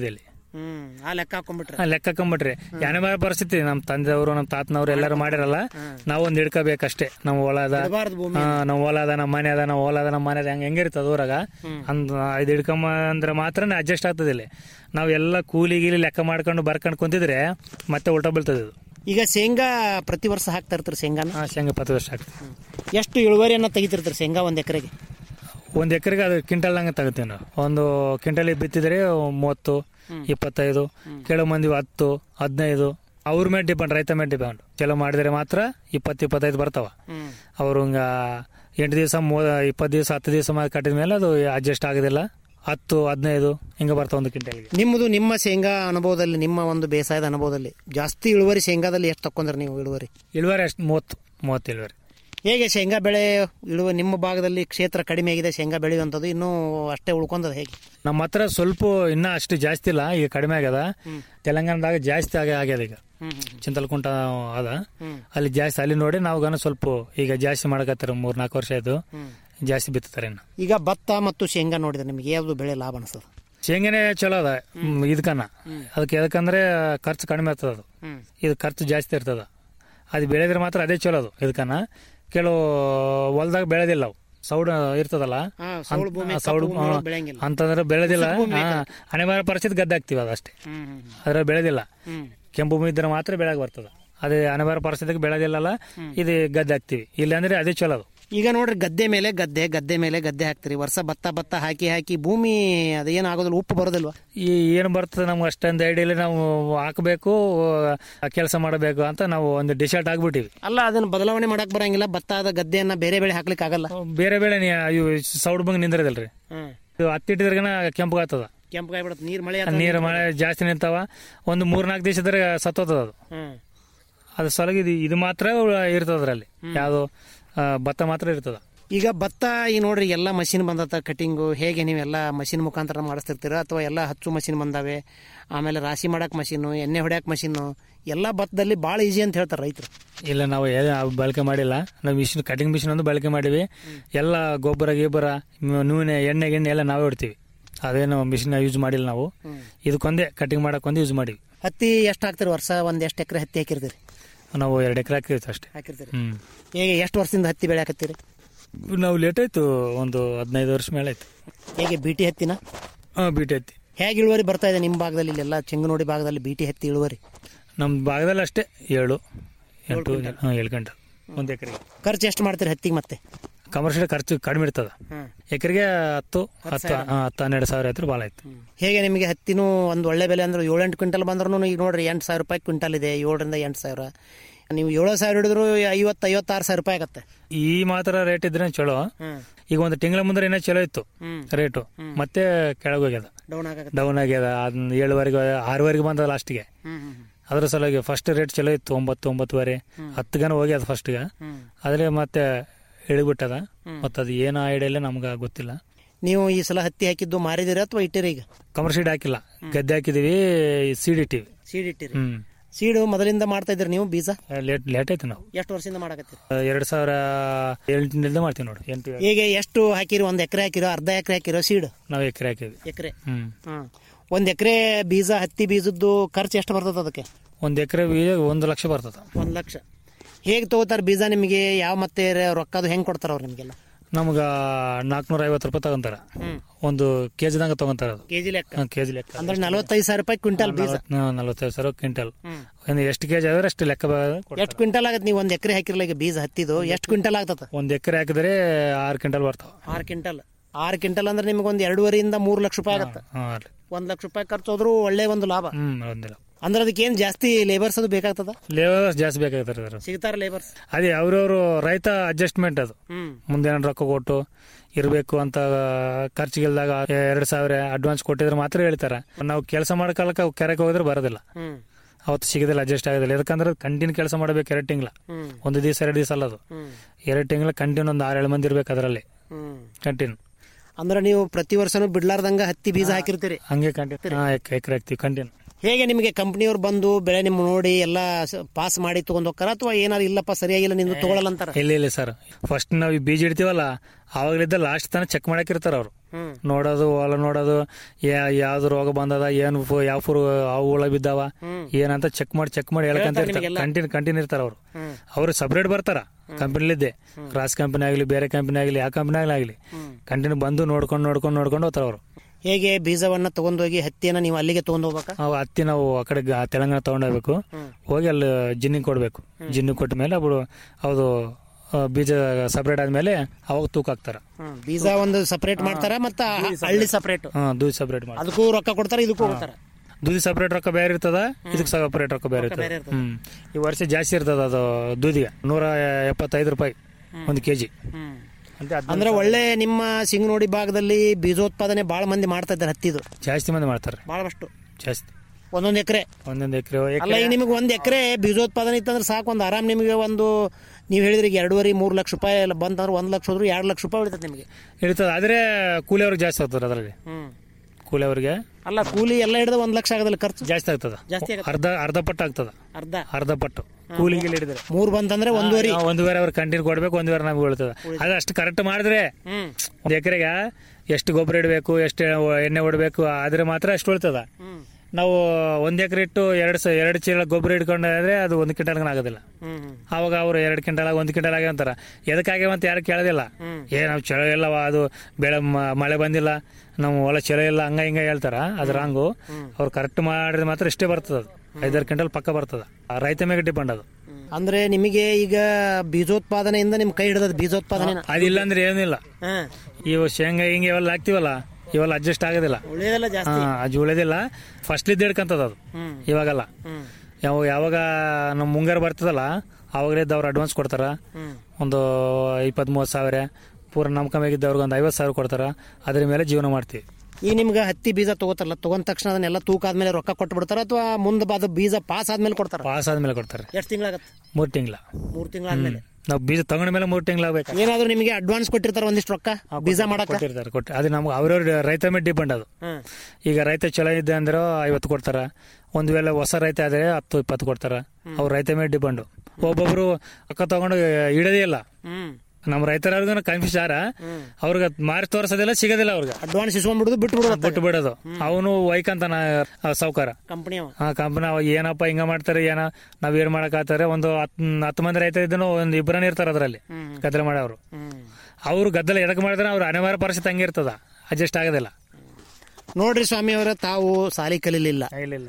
ಹ್ಮ್ ಆ ಲೆಕ್ಕ ಹಾಕೊಂಡ್ಬಿಟ್ರೆ ಆ, ಲೆಕ್ಕ ಹಾಕೊಂಬಿಟ್ರಿ ಯಾನೇ ಬಾರ ಪರಿಸ್ಥಿತಿ ನಮ್ಮ ತಂದೆಯವರು ನಮ್ಮ ತಾತನವ್ರು ಎಲ್ಲರೂ ಮಾಡಿರಲ್ಲ ನಾವು ಒಂದ್ ಹಿಡ್ಕೋಬೇಕಷ್ಟೇ ನಮ್ಮ ಹೊಲ ಅದ ಬಿಡ್ಬಾರ್ದು ಭೂಮಿ ಹಾ, ನಮ್ಮ ಹೊಲ ಅದ ನಮ್ಮ ಮನೆ ಅದ ನಮ್ಮ ಹೊಲ ಅದ ನಮ್ಮ ಮನೆ ಅದ ಹೆಂಗ್ ಹೆಂಗಿರ್ತದ ಊರಾಗ ಅಂದ್ ಇದು ಹಿಡ್ಕೊಂಬ ಅಂದ್ರೆ ಮಾತ್ರ ಅಡ್ಜಸ್ಟ್ ಆಗ್ತದೆ ಇಲ್ಲಿ ನಾವು ಎಲ್ಲ ಕೂಲಿ ಗೀಲಿ ಲೆಕ್ಕ ಮಾಡ್ಕೊಂಡು ಬರ್ಕೊಂಡು ಕುಂತಿದ್ರೆ ಮತ್ತೆ ಉಲ್ಟಾ ಬೀಳ್ತದೆ ಇದು ಈಗ ಶೇಂಗಾ ಪ್ರತಿ ವರ್ಷ ಹಾಕ್ತಾ ಇರ್ತಾರೆ ಶೇಂಗಾನ ಹಾ ಶೇಂಗಾ ಪತ್ತು ವರ್ಷ ಆಗ್ತದೆ ಎಷ್ಟು ಇಳುವರಿಯನ್ನ ತೆಗಿತಿರ್ತಾರೆ ಶೇಂಗಾ ಒಂದ್ ಎಕರೆಗೆ ಒಂದ್ ಎಕರೆಗೆ ಅದು ಕ್ವಿಂಟಲ್ ನಂಗೆ ತಗೋತೀವಿ ನಾವು ಒಂದು ಕ್ವಿಂಟಲ್ ಬಿತ್ತಿದ್ರೆ ಮೂವತ್ತು ಇಪ್ಪತ್ತೈದು ಕೆಲವು ಮಂದಿ ಹತ್ತು ಹದಿನೈದು ಅವ್ರ ಮೇಲೆ ಡಿಪೆಂಡ್ ರೈತ ಮೇಲೆ ಡಿಪೆಂಡ್ ಕೆಲವು ಮಾಡಿದ್ರೆ ಮಾತ್ರ ಇಪ್ಪತ್ತು ಇಪ್ಪತ್ತೈದು ಬರ್ತಾವ ಅವರು ಹಿಂಗ ಎಂಟು ದಿವಸ ಇಪ್ಪತ್ತು ದಿವಸ ಹತ್ತು ದಿವಸ ಮಾಡಿ ಕಟ್ಟಿದ ಮೇಲೆ ಅದು ಅಡ್ಜಸ್ಟ್ ಆಗೋದಿಲ್ಲ ಹತ್ತು ಹದಿನೈದು ಹಿಂಗ ಬರ್ತಾವ ಒಂದು ಕ್ವಿಂಟಲ್ಗೆ ನಿಮ್ಮದು ನಿಮ್ಮ ಶೇಂಗಾ ಅನುಭವದಲ್ಲಿ ನಿಮ್ಮ ಒಂದು ಬೇಸಾಯದ ಅನುಭವದಲ್ಲಿ ಜಾಸ್ತಿ ಇಳುವರಿ ಶೇಂಗಾದಲ್ಲಿ ಎಷ್ಟು ತಕೊಂಡ್ರೆ ನೀವು ಇಳುವರಿ ಇಳುವರಿ ಅಷ್ಟು ಮೂವತ್ತು ಮೂವತ್ತು ಇಳುವರಿ ಹೇಗೆ ಶೇಂಗಾ ಬೆಳೆ ಇಳುವ ನಿಮ್ಮ ಭಾಗದಲ್ಲಿ ಕ್ಷೇತ್ರ ಕಡಿಮೆ ಆಗಿದೆ ಶೇಂಗಾ ಬೆಳೆಯುವಂಥದ್ದು ಇನ್ನೂ ಅಷ್ಟೇ ಉಳ್ಕೊಂಡದ ಹೇಗೆ ನಮ್ಮ ಹತ್ರ ಸ್ವಲ್ಪ ಇನ್ನ ಅಷ್ಟು ಜಾಸ್ತಿ ಇಲ್ಲ ಈಗ ಕಡಿಮೆ ಆಗ್ಯದ ತೆಲಂಗಾಣದಾಗ ಜಾಸ್ತಿ ಆಗ ಆಗ್ಯದ ಈಗ ಚಿಂತಲ್ಕುಂಟ ಅದ ಅಲ್ಲಿ ಜಾಸ್ತಿ ಅಲ್ಲಿ ನೋಡಿ ನಾವು ಗನ ಸ್ವಲ್ಪ ಈಗ ಜಾಸ್ತಿ ಮಾಡಕತ್ತಾರ ಮೂರ್ ನಾಲ್ಕು ವರ್ಷ ಆಯ್ತು ಜಾಸ್ತಿ ಬಿತ್ತಾರೆ ಇನ್ನು ಈಗ ಭತ್ತ ಮತ್ತು ಶೇಂಗಾ ನೋಡಿದ್ರೆ ನಿಮಗೆ ಯಾವ್ದು ಬೆಳೆ ಲಾಭ ಅನಿಸ್ತದೆ ಶೇಂಗಾನೆ ಚಲೋ ಅದ ಹ್ಮ್, ಇದಕ್ಕನ ಅದಕ್ಕೆ ಎದಕ್ಕಂದ್ರೆ ಖರ್ಚು ಕಡಿಮೆ ಇರ್ತದ ಅದು ಇದು ಖರ್ಚು ಜಾಸ್ತಿ ಇರ್ತದ ಅದು ಬೆಳೆದ್ರೆ ಮಾತ್ರ ಅದೇ ಚಲೋ ಅದು ಇದಕ್ಕನ ಕೆಲವು ಹೊಲ್ದಾಗ ಬೆಳೆದಿಲ್ಲ ಅವು ಸೌಡ್ ಇರ್ತದಲ್ಲ ಹಾ, ಸೌಳು ಭೂಮಿ, ಅಂತ- ಸೌಡು ಕಪ್ಪು ಭೂಮಿ ಒಳಗ್ ಬೆಳೆಯಂಗಿಲ್ಲ. ಅಂತಂದ್ರೆ ಬೆಳೆದಿಲ್ಲ ಉಸುಕು ಭೂಮಿ ಹಾ, ಹಣೆಬಾರ ಪರಿಸ್ಥಿತಿ ಗದ್ದೆ ಹಾಕ್ತಿವಿ ಅದಷ್ಟೇ ಅದ್ರ ಬೆಳೆದಿಲ್ಲ ಕೆಂಪು ಭೂಮಿ ಇದ್ರೆ ಮಾತ್ರ ಬೆಳಗ್ಗೆ ಬರ್ತದ ಅದೇ ಹಣೆಬಾರ ಪರಿಸ್ಥಿತಿಗೆ ಬೆಳೆದಿಲ್ಲಲ್ಲ ಇದು ಗದ್ದೆ ಹಾಕ್ತಿವಿ ಇಲ್ಲಾಂದ್ರೆ ಅದೇ ಚಲೋ ಅದು ಈಗ ನೋಡ್ರಿ ಗದ್ದೆ ಮೇಲೆ ಗದ್ದೆ ಗದ್ದೆ ಮೇಲೆ ಗದ್ದೆ ಹಾಕ್ತಿರಿ ವರ್ಷ ಭತ್ತ ಭತ್ತ ಹಾಕಿ ಹಾಕಿ ಭೂಮಿ ಅದೇನು ಆಗೋದಿಲ್ಲ ಉಪ್ಪು ಬರೋದಿಲ್ವಾ ಈ ಏನು ಬರ್ತದೆ ನಮ್ಗೆ ಅಷ್ಟೊಂದು ಐಡಿಯಲ್ಲಿ ನಾವು ಹಾಕಬೇಕು ಕೆಲಸ ಮಾಡಬೇಕು ಅಂತ ನಾವು ಒಂದು ಡಿಸೈಡ್ ಆಗ್ಬಿಟ್ಟಿವಿ ಅಲ್ಲ ಅದನ್ನ ಬದಲಾವಣೆ ಮಾಡಕ್ ಬರಂಗಿಲ್ಲ ಭತ್ತ ಆದ ಗದ್ದೆಯನ್ನ ಬೇರೆ ಬೆಳೆ ಹಾಕ್ಲಿಕ್ಕೆ ಆಗಲ್ಲ ಬೇರೆ ಬೇರೆ ನೀ ಇವು ಸೌಡ್ ಬಂಗ್ ನಿಂದಿರದಲ್ರಿ ಇದು ಹತ್ತಿಟ್ಟಿದ್ರಗನ ಕೆಂಪು ಆಗ್ತದ ಕೆಂಪಗಾಯಿ ಬಿಡುತ್ತೆ ನೀರ್ ಮಳೆ ನೀರು ಮಳೆ ಜಾಸ್ತಿ ನಿಂತಾವ ಒಂದು ಮೂರ್ನಾಲ್ಕು ದಿವಸದ್ರೆ ಸತ್ತೋತದ ಅದು ಅದು ಸಲಗಿ ಇದು ಇದು ಮಾತ್ರ ಇರ್ತದ ಅದ್ರಲ್ಲಿ ಯಾವುದು ಆ, ಭತ್ತ ಮಾತ್ರ ಇರ್ತದ ಈಗ ಭತ್ತ ಈ ನೋಡ್ರಿ ಎಲ್ಲ ಮಷಿನ್ ಬಂದತ್ತ ಕಟಿಂಗು ಹೇಗೆ ನೀವೆಲ್ಲ ಮಷಿನ್ ಮುಖಾಂತರ ಮಾಡಿಸ್ತಿರ್ತೀರ ಅಥವಾ ಎಲ್ಲ ಹಚ್ಚು ಮಷಿನ್ ಬಂದಾವೆ ಆಮೇಲೆ ರಾಶಿ ಮಾಡಕ್ ಮಷೀನು ಎಣ್ಣೆ ಹೊಡ್ಯಾಕ್ ಮಷೀನು ಎಲ್ಲ ಭತ್ತದಲ್ಲಿ ಭಾಳ ಈಜಿ ಅಂತ ಹೇಳ್ತಾರೆ ರೈತರು ಇಲ್ಲ ನಾವು ಏನು ಬಳಕೆ ಮಾಡಿಲ್ಲ ನಾವು ಮಿಷಿನ್ ಕಟಿಂಗ್ ಮಿಷಿನ್ ಒಂದು ಬಳಕೆ ಮಾಡಿವಿ ಎಲ್ಲ ಗೊಬ್ಬರ ಗಿಬ್ಬರ ಮ್, ನೂನೆ ಎಣ್ಣೆ ಗಿಣ್ಣೆ ಎಲ್ಲ ನಾವೇ ಹೊಡ್ತೀವಿ ಅದೇನು ಮಿಷಿನ್ ಯೂಸ್ ಮಾಡಿಲ್ಲ ನಾವು ಇದಕ್ಕೊಂದೇ ಕಟಿಂಗ್ ಮಾಡಕ್ಕೊಂದೇ ಯೂಸ್ ಮಾಡಿವಿ ಹತ್ತಿ ಎಷ್ಟು ಹಾಕ್ತಿರಿ ವರ್ಷ ಒಂದ್ ಎಷ್ಟು ಎಕರೆ ಹತ್ತಿ ಹಾಕಿರ್ತೀರಿ ನಾವು ಎರಡು ಎಕರೆ ಹಾಕಿರ್ತೀವಿ ಅಷ್ಟೇ ಹಾಕಿರ್ತೀರಿ ಹ್ಮ್ ಹೇಗೆ ಎಷ್ಟು ವರ್ಷದಿಂದ ಹತ್ತಿ ಬೆಳೆ ಹಾಕತ್ತೀರಿ ನಾವು ಲೇಟ್ ಆಯ್ತು ಒಂದು ಹದಿನೈದು ವರ್ಷ ಮೇಲೆ ಆಯ್ತು ಹೇಗೆ ಬೀಟಿ ಹತ್ತಿನ ಹಾಂ ಬೀಟಿ ಹತ್ತಿ ಹೇಗೆ ಇಳುವರಿ ಬರ್ತಾ ಇದೆ ನಿಮ್ಮ ಭಾಗದಲ್ಲಿ ಇಲ್ಲೆಲ್ಲ ಚೆಂಗನೋಡಿ ಭಾಗದಲ್ಲಿ ಬೀಟಿ ಹತ್ತಿ ಇಳುವರಿ ನಮ್ಮ ಭಾಗದಲ್ಲಿ ಅಷ್ಟೇ ಏಳು ಎಂಟು ಹಾಂ ಏಳು ಗಂಟೆ ಒಂದು ಎಕರೆಗೆ ಖರ್ಚು ಎಷ್ಟು ಮಾಡ್ತೀರಿ ಹತ್ತಿಗೆ ಮತ್ತೆ ಕಮರ್ಷಿಯಲ್ ಖರ್ಚು ಕಡಿಮೆ ಇರ್ತದ ಎಕರೆಗೆ ಹತ್ತು ಹತ್ತು ಹಾಂ ಹತ್ತು ಹನ್ನೆರಡು ಸಾವಿರ ಆಯ್ತು ಭಾಳ ಆಯ್ತು ಹೇಗೆ ನಿಮಗೆ ಹತ್ತಿನೂ ಒಂದು ಒಳ್ಳೆ ಬೆಲೆ ಅಂದ್ರೆ ಏಳೆಂಟು ಕ್ವಿಂಟಲ್ ಬಂದ್ರೂ ಈಗ ನೋಡ್ರಿ ಎಂಟು ಸಾವಿರ ರೂಪಾಯಿ ಕ್ವಿಂಟಲ್ ಇದೆ ಏಳರಿಂದ ಎಂಟು ಸಾವಿರ ನೀವು ಏಳು ಸಾವಿರ ಹಿಡಿದ್ರು ಐವತ್ತು ಐವತ್ತಾರು ಸಾವಿರ ರೂಪಾಯಿ ಆಗತ್ತೆ ಈ ಮಾತ್ರ ರೇಟ್ ಇದ್ರೆ ಚಲೋ ಈಗ ಒಂದು ತಿಂಗಳ ಮುಂದೆ ಏನೋ ಚಲೋ ಇತ್ತು ರೇಟು ಮತ್ತೆ ಕೆಳಗೆ ಹೋಗ್ಯದ ಡೌನ್ ಆಗತ್ತೆ ಡೌನ್ ಆಗ್ಯದ ಅದನ್ನ ಏಳುವರೆಗೆ ಆರೂವರೆಗೆ ಬಂದ ಲಾಸ್ಟ್ಗೆ ಅದ್ರ ಸಲುವಾಗಿ ಫಸ್ಟ್ ರೇಟ್ ಚಲೋ ಇತ್ತು ಒಂಬತ್ತು ಒಂಬತ್ತುವರೆ ಹತ್ತು ಗನ ಹೋಗ್ಯದ ಫಸ್ಟ್ಗೆ ಆದ್ರೆ ಮತ್ತೆ ಇಳಿಬಿಟ್ಟದ ಮತ್ತೆ ಅದು ಏನು ಐಡಿಯಾ ಇಲ್ಲ ನಮ್ಗೆ ಗೊತ್ತಿಲ್ಲ ನೀವು ಈ ಸಲ ಹತ್ತಿ ಹಾಕಿದ್ದು ಮಾರಿದಿರ ಅಥವಾ ಇಟ್ಟಿರಿ ಈಗ ಕಮರ್ಷಿಯಲ್ ಹಾಕಿಲ್ಲ ಗದ್ದೆ ಹಾಕಿದೀವಿ ಸೀಡ್ ಇಟ್ಟಿವಿ ಸೀಡ್ ಇಟ್ಟಿರಿ ಹ್ಮ್ ಸೀಡು ಮೊದಲಿಂದ ಮಾಡ್ತಾ ಇದ್ರಿ ನೀವು ಬೀಜ ಲೇಟ್ ಲೇಟ್ ಆಯ್ತು ನಾವು ಎಷ್ಟು ವರ್ಷದಿಂದ ಮಾಡಕತ್ತೀರಿ ಎರಡ್ ಸಾವಿರ ಎಂಟನಿಂದ ಮಾಡ್ತೀವಿ ನೋಡಿ ಎಂಟು ಈಗ ಎಷ್ಟು ಹಾಕಿರಿ ಒಂದ್ ಎಕರೆ ಹಾಕಿರೋ ಅರ್ಧ ಎಕರೆ ಹಾಕಿರೋ ಸೀಡ್ ನಾವು ಎಕರೆ ಹಾಕಿದ್ವಿ ಎಕರೆ ಹ್ಮ್ ಒಂದ್ ಎಕರೆ ಬೀಜ ಹತ್ತಿ ಬೀಜದ್ದು ಖರ್ಚು ಎಷ್ಟು ಬರ್ತದ ಅದಕ್ಕೆ ಒಂದ್ ಎಕರೆ ಒಂದು ಲಕ್ಷ ಬರ್ತದ ಒಂದ್ ಲಕ್ಷ ಹೇಗೆ ತಗೋತಾರ ಬೀಜ ನಿಮಗೆ ಯಾವ ಮತ್ತೆ ರೊಕ್ಕದು ಹೆಂಗ್ ಕೊಡ್ತಾರ ಅವ್ರು ನಿಮ್ಗೆಲ್ಲ ನಮ್ಗ ನಾಲ್ಕನೂರ ಐವತ್ತು ರೂಪಾಯಿ ತಗೊಂತಾರ ಒಂದು ಕೆಜಿದಂಗ ತಗೊಂತಾರ ಅದು ಕೆಜಿ ಲೆಕ್ಕ ಕೆಜಿ ಲೆಕ್ಕ ಅಂದ್ರೆ ನಲವತ್ತೈದು ಸಾವಿರ ರೂಪಾಯಿ ಕ್ವಿಂಟಲ್ ಬೀಜ ನಲವತ್ತು- ನಲವತ್ತೈದು ಸಾವಿರ ಕ್ವಿಂಟಲ್ ಒಂದು ಎಷ್ಟು ಕೆಜಿ ಆದ್ರೆ ಅಷ್ಟು ಲೆಕ್ಕ ಬ- ಕೊಡ್ತಾರೆ. ಎಷ್ಟು ಕ್ವಿಂಟಲ್ ಆಗತ್ತೆ ನೀವು ಒಂದ್ ಎಕರೆ ಹಾಕಿರಲ್ಲ ಈಗ ಬೀಜ ಹತ್ತಿದು ಎಷ್ಟು ಕ್ವಿಂಟಲ್ ಆಗ್ತದ ಒಂದ್ ಎಕರೆ ಹಾಕಿದ್ರೆ ಆರು ಕ್ವಿಂಟಲ್ ಬರ್ತಾವ ಆರು ಕ್ವಿಂಟಲ್ ಆರು ಕ್ವಿಂಟಲ್ ಅಂದ್ರೆ ನಿಮ್ಗೆ ಒಂದು ಎರಡೂವರೆಯಿಂದ ಮೂರು ಲಕ್ಷ ರೂಪಾಯಿ ಆಗತ್ತೆ ಹಾ ಒಂದ್ ಲಕ್ಷ ರೂಪಾಯಿ ಖರ್ಚು ಹೋದ್ರು ಒಳ್ಳೆ ಒಂದು ಲಾಭ ಹ್ಮ್ ಒಂದಿಲ್ಲ ಅಂದ್ರೆ ಅದಕ್ಕೆ ಏನ್ ಜಾಸ್ತಿ ಲೇಬರ್ಸ್ ಅದು ಬೇಕಾಗ್ತದ ಲೇಬರ್ಸ್ ಜಾಸ್ತಿ ಬೇಕಾಗ್ತಾರೆ ಅದ್ರ ಸಿಗ್ತಾರ ಲೇಬರ್ಸ್ ಅದೇ ಅವ್ರವ್ರು ರೈತ ಅಡ್ಜಸ್ಟ್ಮೆಂಟ್ ಅದು ಹ್ಮ್ ಮುಂದೆ ಏನಾದ್ರು ರೊಕ್ಕ ಕೊಟ್ಟು ಇರಬೇಕು ಅಂತ ಖರ್ಚಿಗಿಲ್ದಾಗ ಎರಡ್ ಸಾವಿರ ಅಡ್ವಾನ್ಸ್ ಕೊಟ್ಟಿದ್ರೆ ಮಾತ್ರ ಹೇಳ್ತಾರ ನಾವು ಕೆಲಸ ಮಾಡ್ಕೊಳಕ ಕೆರೆಗೆ ಹೋದ್ರೆ ಬರೋದಿಲ್ಲ ಹ್ಮ್ ಅವತ್ತು ಸಿಗೋದಿಲ್ಲ ಅಡ್ಜಸ್ಟ್ ಆಗೋದಿಲ್ಲ ಯಾಕಂದ್ರೆ ಕಂಟಿನ್ಯೂ ಕೆಲಸ ಮಾಡ್ಬೇಕು ಎರಡು ತಿಂಗಳ ಹ್ಮ್ ಒಂದು ದಿವಸ ಎರಡು ದಿವಸ ಅಲ್ಲ ಅದು ಹ್ಮ್ ಎರಡು ತಿಂಗಳ ಕಂಟಿನ್ಯೂ ಒಂದು ಆರೇಳು ಮಂದಿ ಇರ್ಬೇಕು ಅದರಲ್ಲಿ ಹ್ಮ್ ಕಂಟಿನ್ಯೂ ಅಂದ್ರೆ ನೀವು ಪ್ರತಿ ವರ್ಷನೂ ಬಿಡ್ಲಾರ್ದಂಗ ಹತ್ತಿ ಬೀಜ ಹಾಕಿರ್ತೀರಿ ಹಂಗೆ ಕಂಟಿನ್ಯೂ ಎಕರೆ ಹಾಕ್ತಿವಿ ಕಂಟಿನ್ಯೂ ಹೇಗೆ ನಿಮಗೆ ಕಂಪ್ನಿಯವ್ರು ಬಂದು ಬೆಳೆ ನಿಮ್ಮ ನೋಡಿ ಎಲ್ಲ ಪಾಸ್ ಮಾಡಿ ತಗೊಂಡ್ ಹೋಗ್ತಾರ ಅಥವಾ ಏನಾದ್ರು ಇಲ್ಲಪ್ಪ ಸರಿಯಾಗಿಲ್ಲ ನಿಂದು ತಗೊಳಲ್ಲ ಅಂತಾರ ಇಲ್ಲ ಇಲ್ಲ ಸರ್ ಫಸ್ಟ್ ನಾವು ಈ ಬೀಜ ಇಡ್ತೀವಲ್ಲ ಅವಾಗಲಿದ್ದ ಲಾಸ್ಟ್ ತನಕ ಚೆಕ್ ಮಾಡಾಕಿರ್ತಾರ ಅವ್ರು ಹ್ಮ್. ನೋಡೋದು ಹೊಲ ನೋಡೋದು ಯಾ- ಯಾವ್ದು ರೋಗ ಬಂದದ ಏನು ಫು- ಯಾವ ಫುರು ಅವು ಹುಳ ಬಿದ್ದಾವ ಏನಂತ ಚೆಕ್ ಮಾಡಿ ಚೆಕ್ ಮಾಡಿ ಹೇಳ್ಕಂತ ಹೇಳ್ತಾರೆ ಇರ್ತಾರೆ ನಿಮಗೆಲ್ಲ? ಕಂಟಿನ್ಯೂ ಕಂಟಿನ್ಯೂ ಇರ್ತಾರ ಅವ್ರು ಹ್ಮ್. ಅವ್ರು ಸಪ್ರೇಟ್ ಬರ್ತಾರ ಕಂಪನಿಲಿದ್ದೆ ಕ್ರಾಸ್ ಕಂಪನಿ ಆಗಲಿ ಬೇರೆ ಕಂಪನಿ ಆಗಲಿ ಯಾವ ಕಂಪನಿ ಆಗಲಿ ಕಂಟಿನ್ಯೂ ಬಂದು ನೋಡ್ಕೊಂಡು ನೋಡ್ಕೊಂಡು ನೋಡ್ಕೊಂಡು ಹೋಗ್ತಾರ ಅವರು ಹೇಗೆ ಬೀಜವನ್ನ ತಗೊಂಡೋಗಿ ಹತ್ತಿಯನ್ನ ನೀವು ಅಲ್ಲಿಗೆ ತಗೊಂಡ್ ಹೋಗ್ಬೇಕಾ ಅವು ಹತ್ತಿ ನಾವು ಆ ಕಡೆ ಗ- ತೆಲಂಗಾಣ ತಗೊಂಡೋಗ್ಬೇಕು ಹೋಗಿ ಅಲ್ಲಿ ಜಿನ್ನಿಗೆ ಕೊಡ್ಬೇಕು ಜಿನ್ನಿಗೆ ಕೊಟ್ಟ ಮೇಲೆ ಅವರು ಅದು ಆ, ಬೀಜ ಸಪ್ರೇಟ್ ಆದ್ಮೇಲೆ ಅವಾಗ ತೂಕ ಹಾಕ್ತಾರ ಬೀಜ ಒಂದು ಸಪರೇಟ್ ಮಾಡ್ತಾರ ಮತ್ತ ಹಳ್ಳಿ ಸಪರೇಟ್ ಹಾ ದೂದಿ ಸಪ್ರೇಟ್ ಮಾಡಿ ಅದಕ್ಕೂ ರೊಕ್ಕ ಕೊಡ್ತಾರ ಇದಕ್ಕೂ ಕೊಡ್ತಾರ ದೂದಿ ಸಪ್ರೇಟ್ ರೊಕ್ಕ ಬೇರೆ ಇರ್ತದ ಇದಕ್ಕೆ ಸಪ್ರೇಟ್ ರೊಕ್ಕ ಬೇರೆ ರೊಕ್ಕ ಬೇರೆ ಇರ್ತದ ಹ್ಮ್ ಈ ವರ್ಷ ಜಾಸ್ತಿ ಇರ್ತದ ಅದು ದೂದಿಗೆ ನೂರ ಎಪ್ಪತ್ತೈದು ರೂಪಾಯಿ ಒಂದು ಕೆಜಿ ಅಂತ ಅದ್ನ ಅಂದ್ರೆ ಒಳ್ಳೆ ನಿಮ್ಮ ಸಿಂಗನೋಡಿ ಭಾಗದಲ್ಲಿ ಬೀಜೋತ್ಪಾದನೆ ಬಹಳ ಮಂದಿ ಮಾಡ್ತಾ ಇದ್ದಾರೆ ಹತ್ತಿದು ಜಾಸ್ತಿ ಮಂದಿ ಮಾಡ್ತಾರೆ ಬಹಳಷ್ಟು ಜಾಸ್ತಿ ಒಂದೊಂದು ಎಕರೆ ಒಂದೊಂದು ಎಕರೆ ಅಲ್ಲ ಈಗ ನಿಮಗೆ ಒಂದ್ ಎಕರೆ ಬೀಜೋತ್ಪಾದನೆ ಇತ್ತಂದ್ರೆ ಸಾಕು ಒಂದು ಆರಾಮ್ ನಿಮಗೆ ಒಂದು ನೀವು ಹೇಳಿದ್ರಿ ಈಗ ಎರಡೂವರೆ ಮೂರು ಲಕ್ಷ ರೂಪಾಯಿ ಎಲ್ಲ ಬಂತಂದ್ರೆ ಒಂದ್ ಲಕ್ಷ ಹೋದ್ರು ಎರಡು ಲಕ್ಷ ರೂಪಾಯಿ ಉಳಿತದೆ ನಿಮಗೆ ಇರ್ತದ ಆದ್ರೆ ಕೂಲಿ ಅವ್ರಿಗೆ ಜಾಸ್ತಿ ಆಗ್ತದೆ ಅದರಲ್ಲಿ ಹ್ಮ್ ಕೂಲಿ ಅವ್ರಿಗೆ ಅಲ್ಲ ಕೂಲಿ ಎಲ್ಲ ಹಿಡಿದು ಒಂದ್ ಲಕ್ಷ ಆಗೋದಿಲ್ಲ ಖರ್ಚು ಜಾಸ್ತಿ ಆಗ್ತದ ಜಾಸ್ತಿ ಆಗತ್ತೆ. ಅರ್ಧ ಅರ್ಧ ಪಟ್ಟು ಆಗ್ತದ ಅರ್ಧ ಅರ್ಧ ಪಟ್ಟು ಕೂಲಿಗೆ ಹಿಡಿದ್ರೆ ಮೂರ್ ಬಂತಂದ್ರೆ ಒಂದೂವರೆ ಆ, ಒಂದೂವರೆ ಅವ್ರು ಕಂಟಿನ್ಯೂ ಕೊಡ್ಬೇಕು ಒಂದೂವರೆ ನಮ್ಗೆ ಬೀಳ್ತದ ಅದು ಅಷ್ಟು ಕರೆಕ್ಟ್ ಮಾಡಿದ್ರೆ ಹ್ಮ್ ಒಂದು ಎಕರೆಗೆ ಎಷ್ಟು ಗೊಬ್ಬರ ಇಡಬೇಕು ಎಷ್ಟು ಎಣ್ಣೆ ಹೊಡಬೇಕು ಆದ್ರೆ ಮಾತ್ರ ಅಷ್ಟು ಉಳ್ತದ ನಾವು ಒಂದ್ ಎಕರೆ ಇಟ್ಟು ಎರಡು ಸ ಎರಡು ಚೀಲ ಗೊಬ್ಬರ ಇಟ್ಕೊಂಡ್ರೆ ಅದು ಒಂದು ಕ್ವಿಂಟಲ್ ಆಗೋದಿಲ್ಲ ಹ್ಮ್ ಹ್ಮ್ ಅವಾಗ ಅವರು ಎರಡು ಕ್ವಿಂಟಲ್ ಒಂದು ಕ್ವಿಂಟಲ್ ಆಗಿ ಅಂತಾರ ಎದಕ್ಕಾಗ್ಯಾವ ಅಂತ ಯಾರು ಕೇಳೋದಿಲ್ಲ ಏ ನಾವು ಚಲೋ ಇಲ್ಲವ ಅದು ಬೆಳೆ ಮ- ಮಳೆ ಬಂದಿಲ್ಲ ನಾವು ಹೊಲ ಚಲೋ ಇಲ್ಲ ಹಂಗ ಹಿಂಗ ಹೇಳ್ತಾರ ಅದ್ರ ರಾಂಗು ಅವ್ರು ಕರೆಕ್ಟ್ ಮಾಡಿದ್ರೆ ಮಾತ್ರ ಇಷ್ಟೇ ಬರ್ತದ ಅದು ಐದಾರು ಕ್ವಿಂಟಲ್ ಪಕ್ಕ ಬರ್ತದ ಆ ರೈತ ಮೇಲೆ ಡಿಪೆಂಡ್ ಅದು ಅಂದ್ರೆ ನಿಮಗೆ ಈಗ ಬೀಜೋತ್ಪಾದನೆಯಿಂದ ನಿಮ್ ಕೈ ಹಿಡಿದ ಬೀಜೋತ್ಪಾದನೆ ಅದಿಲ್ಲ ಅಂದ್ರೆ ಏನಿಲ್ಲ ಇವು ಶೇಂಗಾ ಹಿಂಗೆ ಇವೆಲ್ಲ ಹಾಕ್ತಿವಲ್ಲ ಇವೆಲ್ಲ ಅಡ್ಜಸ್ಟ್ ಆಗೋದಿಲ್ಲ ಉಳಿಯೋದೆಲ್ಲ ಜಾಸ್ತಿ ಹಾ ಅದು ಉಳಿದಿಲ್ಲ ಫಸ್ಟ್ ಇದ್ದು ಹಿಡ್ಕಂತದ ಅದು ಹ್ಮ್. ಇವಾಗಲ್ಲ ಹ್ಮ್. ಯಾವ ಯಾವಾಗ ನಮ್ಮ ಮುಂಗಾರು ಬರ್ತದಲ್ಲ ಅವಾಗಲಿದ್ದ ಅವ್ರು ಅಡ್ವಾನ್ಸ್ ಕೊಡ್ತಾರ ಹ್ಮ್. ಒಂದು ಇಪ್ಪತ್ತ್ ಮೂವತ್ತು ಸಾವಿರ ಪೂರ ನಮ್ಮ ಕಮ್ಮಿಯಾಗಿದ್ದವ್ರಿಗೆ ಒಂದು ಐವತ್ತು ಸಾವಿರ ಕೊಡ್ತಾರ ಅದ್ರ ಮೇಲೆ ಜೀವನ ಮಾಡ್ತೀವಿ ಈಗ ನಿಮ್ಗೆ ಹತ್ತಿ ಬೀಜ ತಗೋತಾರಲ್ಲ ತಗೊಂಡ ತಕ್ಷಣ ಅದನ್ನೆಲ್ಲ ತೂಕ ಆದ್ಮೇಲೆ ರೊಕ್ಕ ಕೊಟ್ಟು ಬಿಡ್ತಾರ ಅಥವಾ ಮುಂದೆ ಅದು ಬೀಜ ಪಾಸ್ ಆದ್ಮೇಲೆ ಕೊಡ್ತಾರ ಪಾಸ್ ಆದ್ಮೇಲೆ ಕೊಡ್ತಾರೆ ಎಷ್ಟು ತಿಂಗಳಾಗತ್ತೆ ಮೂರು ತಿಂಗಳ ಮೂರ್ ತಿಂಗಳಾದ್ಮೇಲೆ ನಾವು ಬೀಜ ತಗೊಂಡ ಮೇಲೆ ಮೂರು ತಿಂಗಳಾಗಬೇಕು ಏನಾದ್ರು ನಿಮಗೆ ಅಡ್ವಾನ್ಸ್ ಕೊಟ್ಟಿರ್ತಾರ ಒಂದಿಷ್ಟು ರೊಕ್ಕ ಬೀಜ ಮಾಡಕ ಕೊಟ್ಟಿರ್ತಾರೆ ಕೊಟ್ಟು ಅದು ನಮ್ಗೆ ಅವ್ರವ್ರ ರೈತ ಮೇಲೆ ಡಿಪೆಂಡ್ ಅದು ಹ್ಮ್. ಈಗ ರೈತ ಚಲೋ ಇದ್ದೆ ಅಂದ್ರೆ ಐವತ್ತು ಕೊಡ್ತಾರ ಒಂದು ವೇಳೆ ಹೊಸ ರೈತ ಆದ್ರೆ ಹತ್ತು ಇಪ್ಪತ್ತು ಕೊಡ್ತಾರ ಅವ್ರ ರೈತ ಮೇಲೆ ಡಿಪೆಂಡ್ ಒಬ್ಬೊಬ್ರು ಅಕ್ಕ ತಗೊಂಡು ಇಡದೇ ಇಲ್ಲ ಹ್ಮ್ ನಮ್ಮ ರೈತರವ್ರಿಗೂ ಕನ್ಫ್ಯೂಸ್ ಆರ ಅವ್ರಿಗೆ ಮಾರಿ ತೋರಿಸೋದಿಲ್ಲ ಸಿಗೋದಿಲ್ಲ ಅವ್ರಿಗೆ ಅಡ್ವಾನ್ಸ್ ಇಸ್ಕೊಂಡ್ಬಿಡುದು ಬಿಟ್ಟು ಬಿಡುದು ಬಿಟ್ಟು ಬಿಡೋದು ಅವನು ವೈಕಂತಾನ ಸಾವುಕಾರ ಕಂಪನಿ ಆ ಕಂಪನಿ ಅವ ಏನಪ್ಪ ಹಿಂಗ ಮಾಡ್ತಾರೆ ಏನ ನಾವ್ ಏನ್ ಮಾಡಕ್ ಒಂದು ಹತ್ ಹತ್ತು ಮಂದಿ ರೈತ ಇದ್ದನು ಒಂದ್ ಇಬ್ಬರನ್ನ ಇರ್ತಾರ ಅದ್ರಲ್ಲಿ ಗದ್ದಲ ಮಾಡೋರು ಅವ್ರು ಗದ್ದಲ ಎದಕ್ ಮಾಡಿದ್ರೆ ಅವ್ರ ಅನಿವಾರ್ಯ ಪರಿಸ್ಥಿತಿ ಹಂಗೆ ಇರ್ತದ ಅಡ್ಜಸ್ಟ್ ಆಗೋದಿಲ್ಲ ನೋಡ್ರಿ ಸ್ವಾಮಿ ಅವರ ತಾವು ಸಾಲಿ ಕಲೀಲಿಲ್ಲ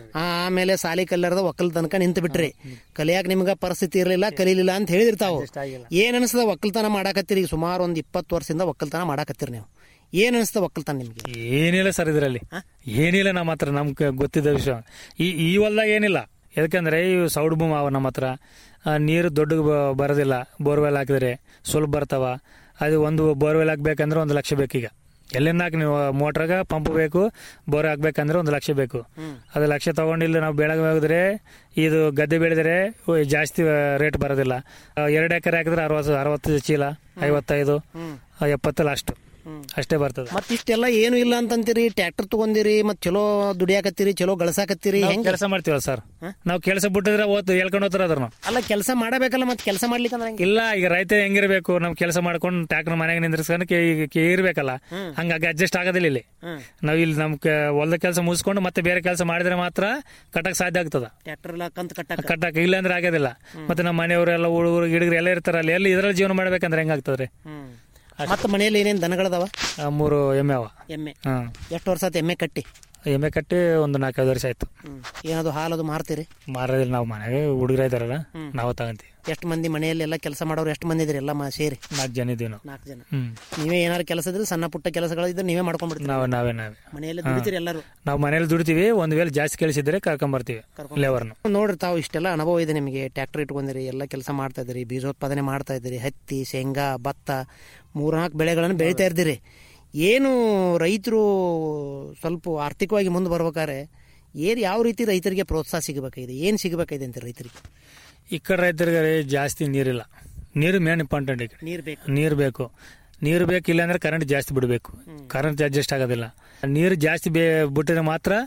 ಆಮೇಲೆ ಸಾಲಿ ಕಲಿಯರದ ಒಕ್ಕಲ್ ತನಕ ನಿಂತು ಬಿಟ್ರಿ ಕಲಿಯಾಕ ನಿಮ್ಗ ಪರಿಸ್ಥಿತಿ ಇರಲಿಲ್ಲ ಕಲೀಲಿಲ್ಲ ಅಂತ ಹೇಳಿದ್ರಿ ತಾವು ಏನ್ ಅನಿಸ್ತದ ಒಕ್ಕಲ್ತನ ಮಾಡಾಕತ್ತೀರಿ ಈಗ ಸುಮಾರು ಒಂದ್ ಇಪ್ಪತ್ತು ವರ್ಷದಿಂದ ಒಕ್ಕಲ್ತನ ಮಾಡಾಕತ್ತೀರಿ ನೀವು ಏನ್ ಅನಿಸ್ತದ ಒಕ್ಕಲ್ತನ ನಿಮ್ಗೆ ಏನಿಲ್ಲ ಸರ್ ಇದರಲ್ಲಿ ಏನಿಲ್ಲ ನಮ್ಮ ಹತ್ರ ನಮ್ಗೆ ಗೊತ್ತಿದ್ದ ವಿಷಯ ಈ ಈ ಹೊಲ್ದಾಗ ಏನಿಲ್ಲ ಯಾಕಂದ್ರೆ ಇವು ಸೌಡ್ ಭೂಮಿ ಅವ ನಮ್ಮ ಹತ್ರ ಆ, ನೀರು ದೊಡ್ಡ ಬ- ಬರೋದಿಲ್ಲ ಬೋರ್ವೆಲ್ ಹಾಕಿದ್ರೆ ಸ್ವಲ್ಪ ಬರ್ತಾವ ಅದು ಒಂದು ಬೋರ್ವೆಲ್ ಹಾಕ್ಬೇಕಂದ್ರೆ ಒಂದು ಲಕ್ಷ ಬೇಕೀಗ ಎಲ್ಲಿಂದ ಹಾಕಿ ನೀವು ಮೋಟ್ರಾಗ ಪಂಪ್ ಬೇಕು ಬೋರ್ ಹಾಕ್ಬೇಕಂದ್ರೆ ಒಂದು ಲಕ್ಷ ಬೇಕು ಅದು ಲಕ್ಷ ತಗೊಂಡಿಲ್ಲ ನಾವು ಬೆಳಗ್ಗೆ ಹೋಗಿದ್ರೆ ಇದು ಗದ್ದೆ ಬೆಳೆದ್ರೆ ಉ- ಜಾಸ್ತಿ ರೇಟ್ ಬರೋದಿಲ್ಲ ಆ, ಎರಡು ಎಕರೆ ಹಾಕಿದ್ರೆ ಅರವತ್ತು ಅರವತ್ತು ಚೀಲ ಐವತ್ತೈದು ಆ, ಎಪ್ಪತ್ತು ಲಾಸ್ಟ್ ಅಷ್ಟೇ ಬರ್ತದೆ ಮತ್ ಇಷ್ಟೆಲ್ಲ ಏನು ಇಲ್ಲ ಅಂತಂತೀರಿ ಟ್ರ್ಯಾಕ್ಟರ್ ತಗೊಂಡಿರಿ ಮತ್ ಚಲೋ ದುಡಿಯಾಕತ್ತೀರಿ ಚಲೋ ಗಳಸಾಕತ್ತೀರಿ ಹೆಂಗ್ ಕೆಲಸ ಮಾಡ್ತೀವಲ್ಲ ಸರ್ ನಾವು ಕೆಲಸ ಬಿಟ್ಟಿದ್ರೆ ಓದ್ ಹೇಳ್ಕೊಂಡು ಹೋಗ್ತಾರ ಅದ್ರನ್ನು ಅಲ್ಲ ಕೆಲಸ ಮಾಡಬೇಕಲ್ಲ ಮತ್ ಕೆಲಸ ಮಾಡ್ಲಿಕ್ಕೆ ಅಂದ್ರೆ ಹೆಂಗೆ? ಇಲ್ಲ ಈಗ ರೈತ ಹೆಂಗಿರ್ಬೇಕು ನಮ್ ಕೆಲಸ ಮಾಡ್ಕೊಂಡು ಟ್ಯಾಕ್ಟರ್ ಮನೆಗೆ ನಿಂದ್ರಿಸ್ಕೊಂಡು ಕೆ- ಈಗ ಕೆ- ಇರ್ಬೇಕಲ್ಲ ಹಂಗಾಗಿ ಅಡ್ಜಸ್ಟ್ ಆಗೋದಿಲ್ಲ ಇಲ್ಲಿ ಹ್ಮ್. ನಾವ್ ಇಲ್ಲಿ ನಮ್ ಕೆ- ಹೊಲ್ದ ಕೆಲಸ ಮುಗಿಸ್ಕೊಂಡು ಮತ್ತೆ ಬೇರೆ ಕೆಲಸ ಮಾಡಿದ್ರೆ ಮಾತ್ರ ಕಟ್ಟಕ್ ಸಾಧ್ಯ ಆಗ್ತದ ಟ್ರ್ಯಾಕ್ಟರ್ ಎಲ್ಲ ಕಂತ್ ಕಟ್ಟಾಕ ಕಟ್ಟಕ್ ಇಲ್ಲ ಅಂದ್ರೆ ಆಗೋದಿಲ್ಲ ಮತ್ತೆ ನಮ್ಮ ಮನೆಯವರೆಲ್ಲ ಹುಡುಗರು ಗಿಡಗರು ಎಲ್ಲ ಇರ್ತಾರಲ್ಲ ಎಲ್ಲಿ ಇದ್ರಲ್ಲಿ ಜೀವನ ಮಾಡ್ಬೇಕಂದ್ರೆ ಹೆಂಗಾಗ್ತದ್ರಿ ಮತ್ತ ಮನೆಯಲ್ಲಿ ಏನೇನ್ ದನಗಳದಾವ ಆ, ಮೂರು ಎಮ್ಮೆ ಅವ ಎಮ್ಮೆ ಹ್ಮ್ ಎಷ್ಟು ವರ್ಷ ಆಯ್ತು ಎಮ್ಮೆ ಕಟ್ಟಿ ಎಮ್ಮೆ ಕಟ್ಟಿ ಒಂದು ನಾಲ್ಕೈದು ವರ್ಷ ಆಯ್ತು ಏನದು ಹಾಲದು ಮಾರ್ತೀರಿ ಮಾರೋದಿಲ್ಲ ನಾವು ಮನೆಗೆ ಹುಡುಗರ ಇದಾರಲ್ಲ ನಾವು ತಗಂತೀವಿ ಎಷ್ಟು ಮಂದಿ ಮನೆಯಲ್ಲಿ ಎಲ್ಲ ಕೆಲಸ ಮಾಡೋರು ಎಷ್ಟು ಮಂದಿ ಇದ್ರಿ ಎಲ್ಲ ಮ- ಸೇರಿ ನಾಲ್ಕು ಜನ ಇದೀವಿ ನಾವು ನಾಲ್ಕು ಜನ ಹ್ಮ್ ನೀವೇ ಏನಾರು ಕೆಲಸ ಇದ್ರೆ ಸಣ್ಣ ಪುಟ್ಟ ಕೆಲಸಗಳು ಇದ್ರೆ ನೀವೇ ಮಾಡ್ಕೊಂಡ್ಬಿಡ್ತೀರಿ ನಾವೇ ನಾವೇ ನಾವೇ ಮನೆಯಲ್ಲಿ ಹಾ. ದುಡಿತೀರಿ ಎಲ್ಲರೂ ನಾವು ಮನೇಲಿ ದುಡಿತೀವಿ ಒಂದ್ ವೇಳೆ ಜಾಸ್ತಿ ಕೆಲಸಿದ್ರೆ ಕರ್ಕೊಂಡ್ ಬರ್ತೀವಿ ಲೇಬರ್ನ ನೋಡ್ರಿ ತಾವು ಇಷ್ಟೆಲ್ಲ ಅನುಭವ ಇದೆ ನಿಮಗೆ ಟ್ರ್ಯಾಕ್ಟರ್ ಇಟ್ಕೊಂಡಿರಿ ಎಲ್ಲ ಕೆಲಸ ಮಾಡ್ತಾ ಇದ್ದೀರಿ ಬೀಜೋತ್ಪಾದನೆ ಮಾಡ್ತಾ ಇದ್ದೀರಿ ಹತ್ತಿ ಶೇಂಗಾ ಭತ್ತ ಮೂರ್ನಾಲ್ಕು ಬೆಳೆಗಳನ್ನು ಬೆಳಿತಾ ಇದ್ದೀರಿ ಏನು ರೈತರು ಸ್ವಲ್ಪ ಆರ್ಥಿಕವಾಗಿ ಮುಂದೆ ಬರ್ಬೇಕಾದ್ರೆ ಏನು ಯಾವ ರೀತಿ ರೈತರಿಗೆ ಪ್ರೋತ್ಸಾಹ ಸಿಗಬೇಕಾಗಿದೆ ಏನು ಸಿಗಬೇಕಾಗಿದೆ ಅಂತ ರೈತರಿಗೆ ಈ ಕಡೆ ರೈತರಿಗೆ ಜಾಸ್ತಿ ನೀರಿಲ್ಲ ನೀರು ಮೇನ್ ಇಂಪಾರ್ಟೆಂಟ್ ಈ ಕಡೆ ನೀರು ಬೇಕು ನೀರು ಬೇಕು ನೀರು ಬೇಕಿಲ್ಲ ಅಂದ್ರೆ ಕರೆಂಟ್ ಜಾಸ್ತಿ ಬಿಡಬೇಕು ಕರೆಂಟ್ ಅಡ್ಜಸ್ಟ್ ಆಗೋದಿಲ್ಲ ನೀರು ಜಾಸ್ತಿ ಬೇ ಬಿಟ್ಟಿದ್ರೆ ಮಾತ್ರ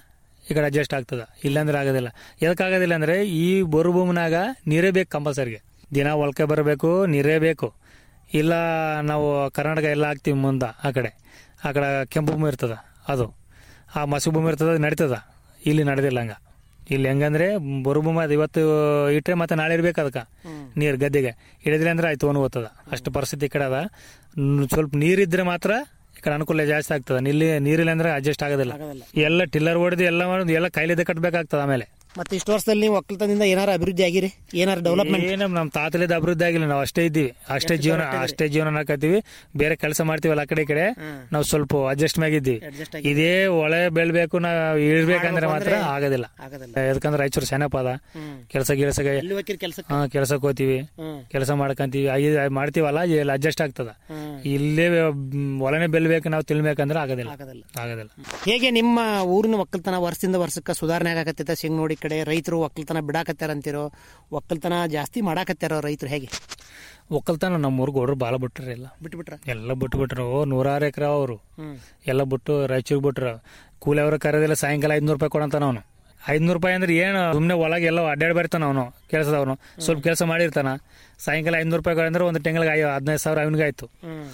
ಈ ಕಡೆ ಅಡ್ಜಸ್ಟ್ ಆಗ್ತದ ಇಲ್ಲಾಂದ್ರೆ ಆಗೋದಿಲ್ಲ ಎದಕ್ಕಾಗೋದಿಲ್ಲ ಅಂದ್ರೆ ಈ ಬರು ಭೂಮಿನಾಗ ನೀರೇ ಬೇಕು ಕಂಪಲ್ಸರಿಗೆ ದಿನ ಒಳಕೆ ಬರಬೇಕು ನೀರೇ ಬೇಕು ಇಲ್ಲ ನಾವು ಕರ್ನಾಟಕ ಎಲ್ಲ ಹಾಕ್ತೀವಿ ಮುಂದೆ ಆ ಕಡೆ ಆ ಕಡೆ ಕೆಂಪು ಭೂಮಿ ಇರ್ತದ ಅದು ಆ ಮಸಿ ಭೂಮಿ ಇರ್ತದ ಅದು ನಡೀತದ ಇಲ್ಲಿ ನಡೆದಿಲ್ಲ ಹಂಗ ಇಲ್ಲಿ ಹೆಂಗಂದ್ರೆ ಬರು ಭೂಮಿ ಅದು ಇವತ್ತು ಇಟ್ಟರೆ ಮತ್ತೆ ನಾಳೆ ಇರ್ಬೇಕು ಅದಕ್ಕೆ ನೀರು ಗದ್ದೆಗೆ ಇಳಿದಿಲ್ಲ ಅಂದ್ರೆ ಆಯ್ತು ಅನು ಓದ್ತದ ಅಷ್ಟು ಪರಿಸ್ಥಿತಿ ಈ ಕಡೆ ಅದ ನ್- ಸ್ವಲ್ಪ ನೀರಿದ್ರೆ ಮಾತ್ರ ಈ ಕಡೆ ಅನುಕೂಲ ಜಾಸ್ತಿ ಆಗ್ತದ ಇಲ್ಲಿ ನೀರಿಲ್ಲ ಅಂದ್ರೆ ಅಡ್ಜಸ್ಟ್ ಆಗೋದಿಲ್ಲ ಎಲ್ಲ ಟಿಲ್ಲರ್ ಹೊಡೆದು ಎಲ್ಲ ಮಾಡೋದು ಎಲ್ಲ ಕೈಲಿದ್ದ ಕಟ್ಟಬೇಕಾಗ್ತದ ಆಮೇಲೆ ಮತ್ತೆ ಇಷ್ಟು ವರ್ಷದಲ್ಲಿ ನೀವು ಒಕ್ಕಲ್ತನದಿಂದ ಏನಾರ ಅಭಿವೃದ್ಧಿ ಆಗಿರಿ ಏನಾರ ಡೆವಲಪ್ಮೆಂಟ್ ಏನು ನಮ್ಮ ತಾತಲಿದ ಅಭಿವೃದ್ಧಿ ಆಗಿಲ್ಲ ನಾವು ಅಷ್ಟೇ ಇದ್ದೀವಿ ಅಷ್ಟೇ ಜೀವನ ಅಷ್ಟೇ ಜೀವನ ಹಾಕತ್ತೀವಿ ಬೇರೆ ಕೆಲಸ ಮಾಡ್ತೀವಲ್ಲ ಆ ಕಡೆ ಈ ಕಡೆ ನಾವು ಸ್ವಲ್ಪ ಅಡ್ಜಸ್ಟ್ ಮ್ಯಾಗಿದ್ದೀವಿ ಇದೇ ಒಳೆ ಬೆಳ್ಬೇಕು ನಾವು ಇಳ್ಬೇಕಂದ್ರೆ ಮಾತ್ರ ಆಗೋದಿಲ್ಲ ಯಾಕಂದ್ರೆ ರಾಯಚೂರು ಸೆನಪದ ಕೆಲಸ ಗಿಲಸ ಎಲ್ಲಿ ಹೋಗ್ತೀರಿ ಕೆಲಸ ಹಾ ಕೆಲಸಕ್ಕೆ ಹೋಗ್ತೀವಿ ಕೆಲಸ ಮಾಡ್ಕೊಂತೀವಿ ಐ- ಐ- ಮಾಡ್ತೀವಲ್ಲ ಇಲ್ಲಿ ಅಡ್ಜಸ್ಟ್ ಆಗ್ತದ ಇಲ್ಲೇ ಮ್, ಒಳನೆ ಬೆಲ್ಬೇಕು ನಾವು ತಿಳ್ಬೇಕಂದ್ರೆ ಆಗೋದಿಲ್ಲ ಆಗೋದಿಲ್ಲ ಹೇಗೆ ನಿಮ್ಮ ಊರಿನ ಒಕ್ಕಲ್ತನ ವರ್ಷದಿಂದ ವರ್ಷಕ್ಕೆ ಸುಧಾರಣೆ ಆಗಕತ್ತೈತೆ ಸಿಂಗ್ನೋಡಿ ಕಡೆ ರೈತರು ಒಕ್ಕಲ್ತನ ಬಿಡಾಕತ್ತಾರ ಅಂತಿರೋ ಒಕ್ಕಲ್ತನ ಜಾಸ್ತಿ ಮಾಡಾಕತ್ತಾರೋ ರೈತರು ಹೇಗೆ ಒಕ್ಕಲ್ತನ ನಮ್ಮ ಊರ್ ಗೌಡ್ರು ಬಾಳ ಬಿಟ್ರಿ ಎಲ್ಲ ಬಿಟ್ಬಿಟ್ರ ಎಲ್ಲ ಬಿಟ್ಟು ಬಿಟ್ರು ನೂರಾರು ಎಕರೆ ಅವರು ಹ್ಮ್. ಎಲ್ಲ ಬಿಟ್ಟು ರಾಯಚೂರು ಬಿಟ್ರು ಕೂಲಿ ಅವ್ರ ಕರೆದಿಲ್ಲ ಸಾಯಂಕಾಲ ಐದ್ನೂರು ರೂಪಾಯಿ ಕೊಡಂತಾನ ಅವನು ಐದ್ನೂರು ರೂಪಾಯಿ ಅಂದ್ರೆ ಏನು ಸುಮ್ಮನೆ ಒಳಗೆ ಎಲ್ಲ ಅಡ್ಡಾಡಿ ಬರ್ತಾನ ಅವನು ಕೆಲಸದವನು ಸ್ವಲ್ಪ ಕೆಲಸ ಮಾಡಿರ್ತಾನ ಸಾಯಂಕಾಲ ಐದ್ನೂರು ರೂಪಾಯಿ ಅಂದ್ರೆ ಒಂದು ತಿಂಗಳಿಗೆ ಹದಿನೈದು ಸಾವಿರ ಅವನಿಗೆ ಆಯ್ತು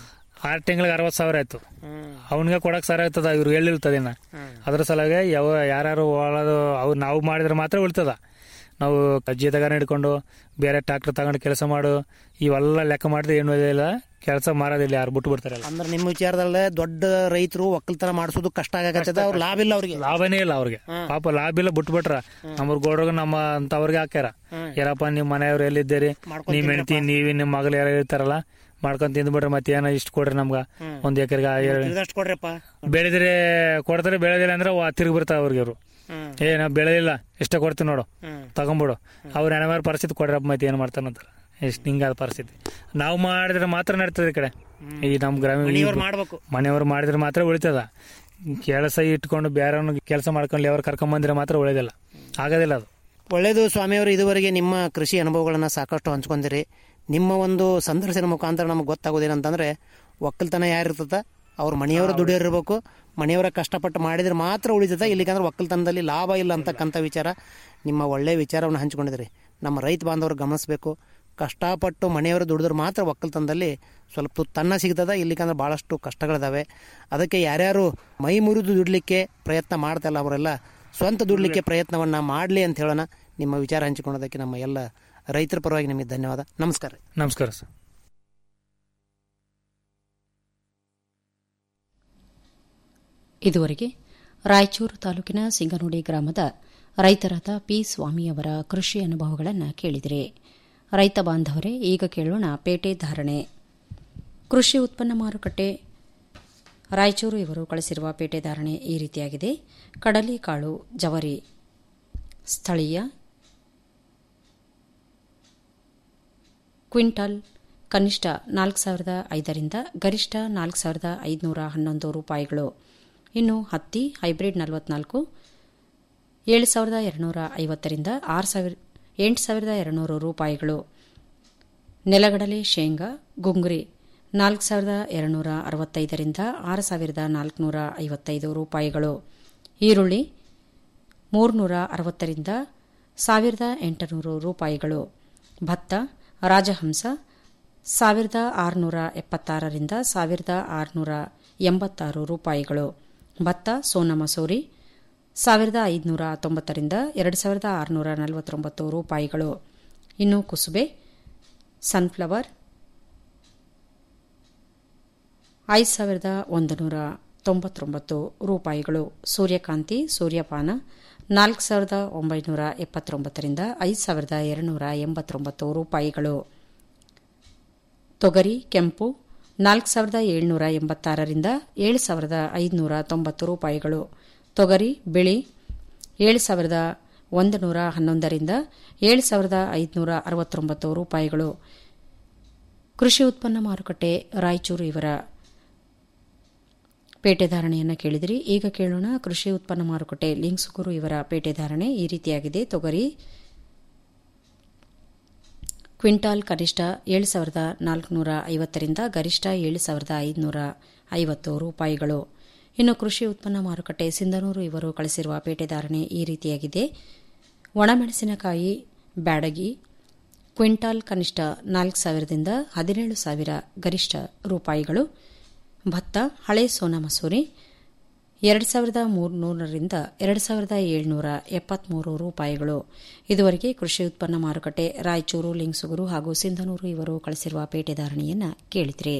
ಆರು ತಿಂಗಳಿಗೆ ಅರವತ್ತು ಸಾವಿರ ಆಯ್ತು ಅವನಿಗೆ ಕೊಡಕ್ ಸರ್ ಆಗ್ತದ ಇವ್ರು ಹೇಳಿರ್ತದ ಇನ್ನ ಅದ್ರ ಸಲುವಾಗಿ ಯಾವ ಯಾರು ಒಳದು ಅವು ನಾವು ಮಾಡಿದ್ರೆ ಮಾತ್ರ ಉಳಿತದ ನಾವು ಕಜ್ಜಿ ತಗೊಂಡು ಹಿಡ್ಕೊಂಡು ಬೇರೆ ಟ್ರಾಕ್ಟರ್ ತಗೊಂಡು ಕೆಲಸ ಮಾಡು ಇವೆಲ್ಲ ಲೆಕ್ಕ ಮಾಡಿದ್ರೆ ಏನು ಇಲ್ಲ ಕೆಲಸ ಮಾರೋದಿಲ್ಲ ಯಾರು ಬಿಟ್ಟು ಬಿಡ್ತಾರಲ್ಲ ಅಂದ್ರೆ ನಿಮ್ಮ ವಿಚಾರದಲ್ಲೇ ದೊಡ್ಡ ರೈತರು ಒಕ್ಕಲ್ತನ ಮಾಡಿಸೋದು ಕಷ್ಟ ಆಗಕತ್ತದ ಅವ್ರ ಲಾಭ ಇಲ್ಲ ಅವ್ರಿಗೆ ಲಾಭನೇ ಇಲ್ಲ ಅವ್ರಿಗೆ ಪಾಪ ಲಾಭ ಇಲ್ಲ ಬಿಟ್ಟು ಬಿಟ್ರ ನಮ್ಮ ಗೋಡ್ರಿಗೆ ನಮ್ಮ ಅಂತವ್ರಿಗೆ ಹಾಕ್ಯಾರ ಯಾರಪ್ಪ ನಿಮ್ ಮನೆಯವ್ರು ಎಲ್ಲಿದ್ದೀರಿ ನಿಮ್ ಹೆಂಡತಿ ನೀವಿ ನಿಮ್ ಮಗಳು ಯಾರು ಇರ್ತಾರಲ್ಲ ಮಾಡ್ಕೊಂಡ್ ತಿಂದ್ಬಿಟ್ರೆ ಮತ್ತೆ ಏನೋ ಇಷ್ಟು ಕೊಡ್ರಿ ನಮ್ಗ ಒಂದ್ ಎಕರೆಗೆ ಇದಷ್ಟು ಕೊಡ್ರಪ್ಪ ಬೆಳೆದ್ರೆ ಕೊಡ್ತಾರೆ ಬೆಳೆದಿಲ್ಲ ಅಂದ್ರೆ ವಾ- ತಿರುಗಿ ಬರ್ತಾವ ಅವ್ರಿಗೆ ಇವ್ರು ಏ ನಾ ಬೆಳೆದಿಲ್ಲ ಎಷ್ಟೇ ಕೊಡ್ತೀನಿ ನೋಡು ತಗೊಂಬಿಡು ಅವ್ರ ಹೆಣಮಾರ ಪರಿಸ್ಥಿತಿ ಕೊಡ್ರಪ್ಪ ಮತ್ತೆ ಏನ್ ಮಾಡ್ತಾನಂತಾರ ಎಷ್ಟು ಹಿಂಗಾದ ಪರಿಸ್ಥಿತಿ ನಾವು ಮಾಡಿದ್ರೆ ಮಾತ್ರ ನಡ್ತದೆ ಈ ಕಡೆ ಈ ನಮ್ ಗ್ರಾಮೀಣ ಮನೆಯವ್ರು ಮಾಡ್ಬೇಕು. ಮನೆಯವ್ರು ಮಾಡಿದ್ರೆ ಮಾತ್ರ ಉಳಿತದ ಕೆಲಸ ಇಟ್ಕೊಂಡು ಬೇರೆ ಕೆಲಸ ಮಾಡ್ಕೊಂಡು ಅವ್ರು ಕರ್ಕೊಂಡ್ ಬಂದ್ರೆ ಮಾತ್ರ ಉಳಿದಿಲ್ಲ ಆಗೋದಿಲ್ಲ ಅದು ಒಳ್ಳೇದು ಸ್ವಾಮಿಯವರು ಇದುವರೆಗೆ ನಿಮ್ಮ ಕೃಷಿ ಅನುಭವಗಳನ್ನು ಸಾಕಷ್ಟು ಹಂಚ್ಕೊಂಡಿರಿ ನಿಮ್ಮ ಒಂದು ಸಂದರ್ಶನ ಮುಖಾಂತರ ನಮ್ಗೆ ಗೊತ್ತಾಗೋದೇನಂತಂದ್ರೆ ಒಕ್ಕಲ್ತನ ಯಾರಿರ್ತದ ಅವ್ರ ಮನೆಯವರ ದುಡಿಯೋರಿರ್ಬೇಕು ಮನೆಯವರ ಕಷ್ಟಪಟ್ಟು ಮಾಡಿದ್ರೆ ಮಾತ್ರ ಉಳಿತದ ಇಲ್ಲಿಗಂದ್ರೆ ಒಕ್ಕಲ್ತನದಲ್ಲಿ ಲಾಭ ಇಲ್ಲ ಅಂತಕ್ಕಂಥ ವಿಚಾರ ನಿಮ್ಮ ಒಳ್ಳೆಯ ವಿಚಾರವನ್ನು ಹಂಚ್ಕೊಂಡಿದ್ರಿ ನಮ್ಮ ರೈತ ಬಾಂಧವರು ಗಮನಿಸಬೇಕು ಕಷ್ಟಪಟ್ಟು ಮನೆಯವರು ದುಡಿದ್ರೆ ಮಾತ್ರ ಒಕ್ಕಲ್ತನದಲ್ಲಿ ಸ್ವಲ್ಪ ತುತ್ತನ್ನ ಸಿಗ್ತದ ಇಲ್ಲಿಗಂದ್ರೆ ಭಾಳಷ್ಟು ಕಷ್ಟಗಳಿದಾವೆ ಅದಕ್ಕೆ ಯಾರ್ಯಾರು ಮೈ ಮುರಿದು ದುಡ್ಲಿಕ್ಕೆ ಪ್ರಯತ್ನ ಮಾಡ್ತಾಯಿಲ್ಲ ಅವರೆಲ್ಲ ಸ್ವಂತ ದುಡ್ಲಿಕ್ಕೆ ಪ್ರಯತ್ನವನ್ನ ಮಾಡಲಿ ಅಂತ ಹೇಳೋಣ ನಿಮ್ಮ ವಿಚಾರ ಹಂಚಿಕೊಳ್ಳೋದಕ್ಕೆ ನಮ್ಮ ಎಲ್ಲ ರೈತರ ಪರವಾಗಿ ನಿಮಗೆ ಧನ್ಯವಾದ ನಮಸ್ಕಾರ ನಮಸ್ಕಾರ ಸರ್ ಇದುವರೆಗೆ ರಾಯಚೂರು ತಾಲೂಕಿನ ಸಿಂಗನೂಡಿ ಗ್ರಾಮದ ರೈತರಾದ ಪಿ ಸ್ವಾಮಿಯವರ ಕೃಷಿ ಅನುಭವಗಳನ್ನು ಕೇಳಿದಿರಿ ರೈತ ಬಾಂಧವರೇ ಈಗ ಕೇಳೋಣ ಪೇಟೆ ಧಾರಣೆ ಕೃಷಿ ಉತ್ಪನ್ನ ಮಾರುಕಟ್ಟೆ ರಾಯಚೂರು ಇವರು ಕಳಿಸಿರುವ ಪೇಟೆ ಧಾರಣೆ ಈ ರೀತಿಯಾಗಿದೆ ಕಡಲೆಕಾಳು ಜವರಿ ಸ್ಥಳೀಯ ಕ್ವಿಂಟಾಲ್ ಕನಿಷ್ಠ ನಾಲ್ಕು ಸಾವಿರದ ಐದರಿಂದ ಗರಿಷ್ಠ ನಾಲ್ಕು ಸಾವಿರದ ಐದುನೂರ ಹನ್ನೊಂದು ರೂಪಾಯಿಗಳು ಇನ್ನು ಹತ್ತಿ ಹೈಬ್ರಿಡ್ ನಲವತ್ನಾಲ್ಕು ಏಳು ಸಾವಿರದ ಎರಡುನೂರ ಐವತ್ತರಿಂದ ಆರು ಸಾವಿರ ಎಂಟು ಸಾವಿರದ ಎರಡುನೂರು ರೂಪಾಯಿಗಳು ನೆಲಗಡಲೆ ಶೇಂಗಾ ಗುಂಗುರಿ ನಾಲ್ಕು ಸಾವಿರದ ಎರಡುನೂರ ಅರವತ್ತೈದರಿಂದ ಆರು ಸಾವಿರದ ನಾಲ್ಕುನೂರ ಐವತ್ತೈದು ರೂಪಾಯಿಗಳು ಈರುಳ್ಳಿ ಮೂರುನೂರ ಅರವತ್ತರಿಂದ ಸಾವಿರದ ಎಂಟುನೂರು ರೂಪಾಯಿಗಳು ಭತ್ತ ರಾಜಹಂಸ ಸಾವಿರದ ಆರುನೂರ ಎಪ್ಪತ್ತಾರರಿಂದ ಸಾವಿರದ ಆರುನೂರ ಎಂಬತ್ತಾರು ರೂಪಾಯಿಗಳು ಭತ್ತ ಸೋನಾ ಮಸೂರಿ ಸಾವಿರದ ಐದುನೂರ ತೊಂಬತ್ತರಿಂದ ಎರಡು ಸಾವಿರದ ಆರುನೂರ ನಲವತ್ತೊಂಬತ್ತು ರೂಪಾಯಿಗಳು ಇನ್ನು ಕುಸುಬೆ ಸನ್ಫ್ಲವರ್ ಐದು ಸಾವಿರದ ಒಂದು ನೂರ ತೊಂಬತ್ತೊಂಬತ್ತು ರೂಪಾಯಿಗಳು ಸೂರ್ಯಕಾಂತಿ ಸೂರ್ಯಪಾನ ನಾಲ್ಕು ಸಾವಿರದ ಒಂಬೈನೂರ ಎಪ್ಪತ್ತೊಂಬತ್ತರಿಂದ ಐದು ಸಾವಿರದ ಎರಡುನೂರ ಎಂಬತ್ತೊಂಬತ್ತು ರೂಪಾಯಿಗಳು ತೊಗರಿ ಕೆಂಪು ನಾಲ್ಕು ಸಾವಿರದ ಏಳುನೂರ ಎಂಬತ್ತಾರರಿಂದ ಏಳು ಸಾವಿರದ ಐದುನೂರ ತೊಂಬತ್ತು ರೂಪಾಯಿಗಳು ತೊಗರಿ ಬಿಳಿ ಏಳು ಸಾವಿರದ ಒಂದು ನೂರ ಹನ್ನೊಂದರಿಂದ ಏಳು ಸಾವಿರದ ಐದುನೂರ ಅರವತ್ತೊಂಬತ್ತು ರೂಪಾಯಿಗಳು ಕೃಷಿ ಉತ್ಪನ್ನ ಮಾರುಕಟ್ಟೆ ರಾಯಚೂರು ಇವರ ಪೇಟೆ ಧಾರಣೆಯನ್ನು ಕೇಳಿದಿರಿ ಈಗ ಕೇಳೋಣ ಕೃಷಿ ಉತ್ಪನ್ನ ಮಾರುಕಟ್ಟೆ ಲಿಂಗ್ಸುಕೂರು ಇವರ ಪೇಟೆ ಧಾರಣೆ ಈ ರೀತಿಯಾಗಿದೆ ತೊಗರಿ ಕ್ವಿಂಟಾಲ್ ಕನಿಷ್ಠ ಏಳು ಸಾವಿರದ ನಾಲ್ಕುನೂರ ಐವತ್ತರಿಂದ ಗರಿಷ್ಠ ಏಳು ಸಾವಿರದ ಐದುನೂರ ಐವತ್ತು ರೂಪಾಯಿಗಳು ಇನ್ನು ಕೃಷಿ ಉತ್ಪನ್ನ ಮಾರುಕಟ್ಟೆ ಸಿಂಧನೂರು ಇವರು ಕಳಿಸಿರುವ ಪೇಟೆದಾರಣೆ ಈ ರೀತಿಯಾಗಿದೆ ಒಣಮೆಣಸಿನಕಾಯಿ ಬ್ಯಾಡಗಿ ಕ್ವಿಂಟಾಲ್ ಕನಿಷ್ಠ ನಾಲ್ಕು ಸಾವಿರದಿಂದ ಹದಿನೇಳು ಸಾವಿರ ಗರಿಷ್ಠ ರೂಪಾಯಿಗಳು ಭತ್ತ ಹಳೆ ಸೋನಾ ಮಸೂರಿ ಎರಡು ಸಾವಿರದ ಮೂರ್ನೂರರಿಂದ ಎರಡು ಸಾವಿರದ ಏಳ್ನೂರ ಎಪ್ಪತ್ಮೂರು ರೂಪಾಯಿಗಳು ಇದುವರೆಗೆ ಕೃಷಿ ಉತ್ಪನ್ನ ಮಾರುಕಟ್ಟೆ ರಾಯಚೂರು ಲಿಂಗ್ಸುಗೂರು ಹಾಗೂ ಸಿಂಧನೂರು ಇವರು ಕಳಿಸಿರುವ ಪೇಟೆದಾರಣೆಯನ್ನ ಕೇಳಿದ್ರಿ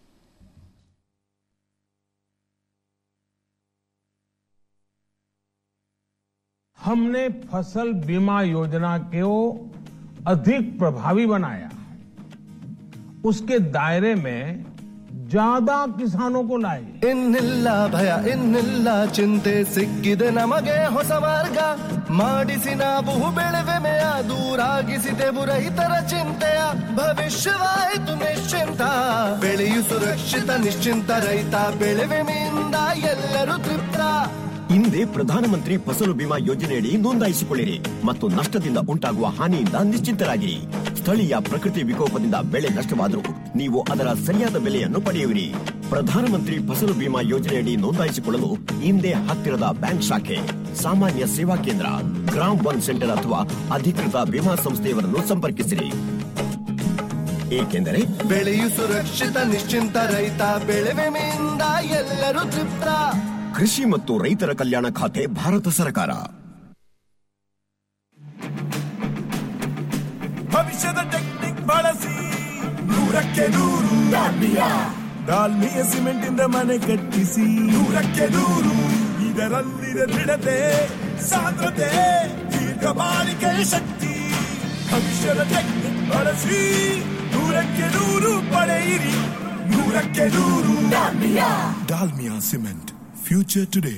हमने फसल बीमा योजना को अधिक प्रभावी बनाया उसके दायरे में ज्यादा किसानों को लाए ಇನ್ನಿಲ್ಲ ಭಯ ಇನ್ನಿಲ್ಲ ಚಿಂತೆ ಸಿಕ್ಕಿದೆ ನಮಗೆ ಹೊಸ ಮಾರ್ಗ ಮಾಡಿಸಿ ನಾವು ಬೆಳೆವೆಮೆಯ ದೂರಾಗಿಸಿದೆವು ರೈತರ ಚಿಂತೆಯ ಭವಿಷ್ಯವಾಯಿತು ನಿಶ್ಚಿಂತ ಬೆಳೆಯು ಸುರಕ್ಷಿತ ನಿಶ್ಚಿಂತ ರೈತ ಬೆಳೆವೆಮೆಯಿಂದ ಎಲ್ಲರೂ ತೃಪ್ತ ಹಿಂದೆ ಪ್ರಧಾನಮಂತ್ರಿ ಫಸಲು ಬಿಮಾ ಯೋಜನೆಯಡಿ ನೋಂದಾಯಿಸಿಕೊಳ್ಳಿರಿ ಮತ್ತು ನಷ್ಟದಿಂದ ಉಂಟಾಗುವ ಹಾನಿಯಿಂದ ನಿಶ್ಚಿಂತರಾಗಿರಿ ಸ್ಥಳೀಯ ಪ್ರಕೃತಿ ವಿಕೋಪದಿಂದ ಬೆಳೆ ನಷ್ಟವಾದರೂ ನೀವು ಅದರ ಸರಿಯಾದ ಬೆಲೆಯನ್ನು ಪಡೆಯುವಿರಿ ಪ್ರಧಾನಮಂತ್ರಿ ಫಸಲು ಬಿಮಾ ಯೋಜನೆಯಡಿ ನೋಂದಾಯಿಸಿಕೊಳ್ಳಲು ಹಿಂದೆ ಹತ್ತಿರದ ಬ್ಯಾಂಕ್ ಶಾಖೆ ಸಾಮಾನ್ಯ ಸೇವಾ ಕೇಂದ್ರ ಗ್ರಾಮ್ ಒನ್ ಸೆಂಟರ್ ಅಥವಾ ಅಧಿಕೃತ ವಿಮಾ ಸಂಸ್ಥೆಯವರನ್ನು ಸಂಪರ್ಕಿಸಿರಿ ಏಕೆಂದರೆ ಬೆಳೆಯು ಸುರಕ್ಷಿತ ನಿಶ್ಚಿಂತ ರೈತ ಬೆಳೆವೆಮೆಯಿಂದ ಎಲ್ಲರೂ ತೃಪ್ತ ಕೃಷಿ ಮತ್ತು ರೈತರ ಕಲ್ಯಾಣ ಖಾತೆ ಭಾರತ ಸರ್ಕಾರ ಭವಿಷ್ಯದ ಟೆಕ್ನಿಕ್ ಬಳಸಿ ನೂರಕ್ಕೆ ನೂರು ಡಾಲ್ಮಿಯ ಡಾಲ್ಮಿಯ ಸಿಮೆಂಟ್ ಇಂದ ಮನೆ ಕಟ್ಟಿಸಿ ನೂರಕ್ಕೆ ನೂರು ಇದರಲ್ಲಿದೆ ದೃಢತೆ ಸಾಂದ್ರತೆ ದೀರ್ಘ ಬಾಳಿಕೆಯ ಶಕ್ತಿ ಭವಿಷ್ಯದ ಟೆಕ್ನಿಕ್ ಬಳಸಿ ನೂರಕ್ಕೆ ನೂರು ಪಡೆಯಿರಿ ನೂರಕ್ಕೆ ನೂರು Dalmia Dalmia cement future today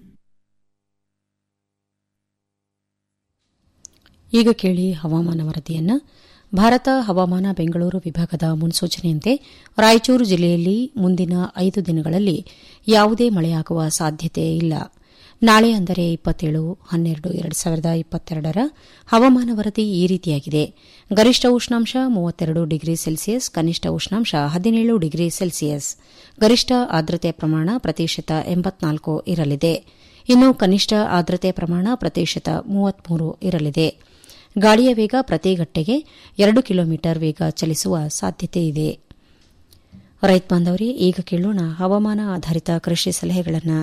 ಈಗ ಕೇಳಿ ಹವಾಮಾನ ವರದಿಯನ್ನ ಭಾರತ ಹವಾಮಾನ ಬೆಂಗಳೂರು ವಿಭಾಗದ ಮುನ್ಸೂಚನೆಯಂತೆ ರಾಯಚೂರು ಜಿಲ್ಲೆಯಲ್ಲಿ ಮುಂದಿನ ಐದು ದಿನಗಳಲ್ಲಿ ಯಾವುದೇ ಮಳೆಯಾಗುವ ಸಾಧ್ಯತೆ ಇಲ್ಲ ನಾಳೆ ಅಂದರೆ ಇಪ್ಪತ್ತೇಳು ಹನ್ನೆರಡು ಎರಡು ಸಾವಿರದ ಇಪ್ಪತ್ತೆರಡರ ಹವಾಮಾನ ವರದಿ ಈ ರೀತಿಯಾಗಿದೆ ಗರಿಷ್ಠ ಉಷ್ಣಾಂಶ ಮೂವತ್ತೆರಡು ಡಿಗ್ರಿ ಸೆಲ್ಸಿಯಸ್ ಕನಿಷ್ಠ ಉಷ್ಣಾಂಶ ಹದಿನೇಳು ಡಿಗ್ರಿ ಸೆಲ್ಸಿಯಸ್ ಗರಿಷ್ಠ ಆರ್ದ್ರತೆ ಪ್ರಮಾಣ ಪ್ರತಿಶತ ಎಂಬತ್ನಾಲ್ಕು ಇರಲಿದೆ ಇನ್ನು ಕನಿಷ್ಠ ಆರ್ದ್ರತೆ ಪ್ರಮಾಣ ಪ್ರತಿಶತ ಮೂವತ್ಮೂರು ಇರಲಿದೆ ಗಾಳಿಯ ವೇಗ ಪ್ರತಿ ಗಂಟೆಗೆ ಎರಡು ಕಿಲೋಮೀಟರ್ ವೇಗ ಚಲಿಸುವ ಸಾಧ್ಯತೆ ಇದೆ ರೈತ ಬಾಂಧವರೇ ಈಗ ಕೇಳೋಣ ಹವಾಮಾನ ಆಧಾರಿತ ಕೃಷಿ ಸಲಹೆಗಳನ್ನು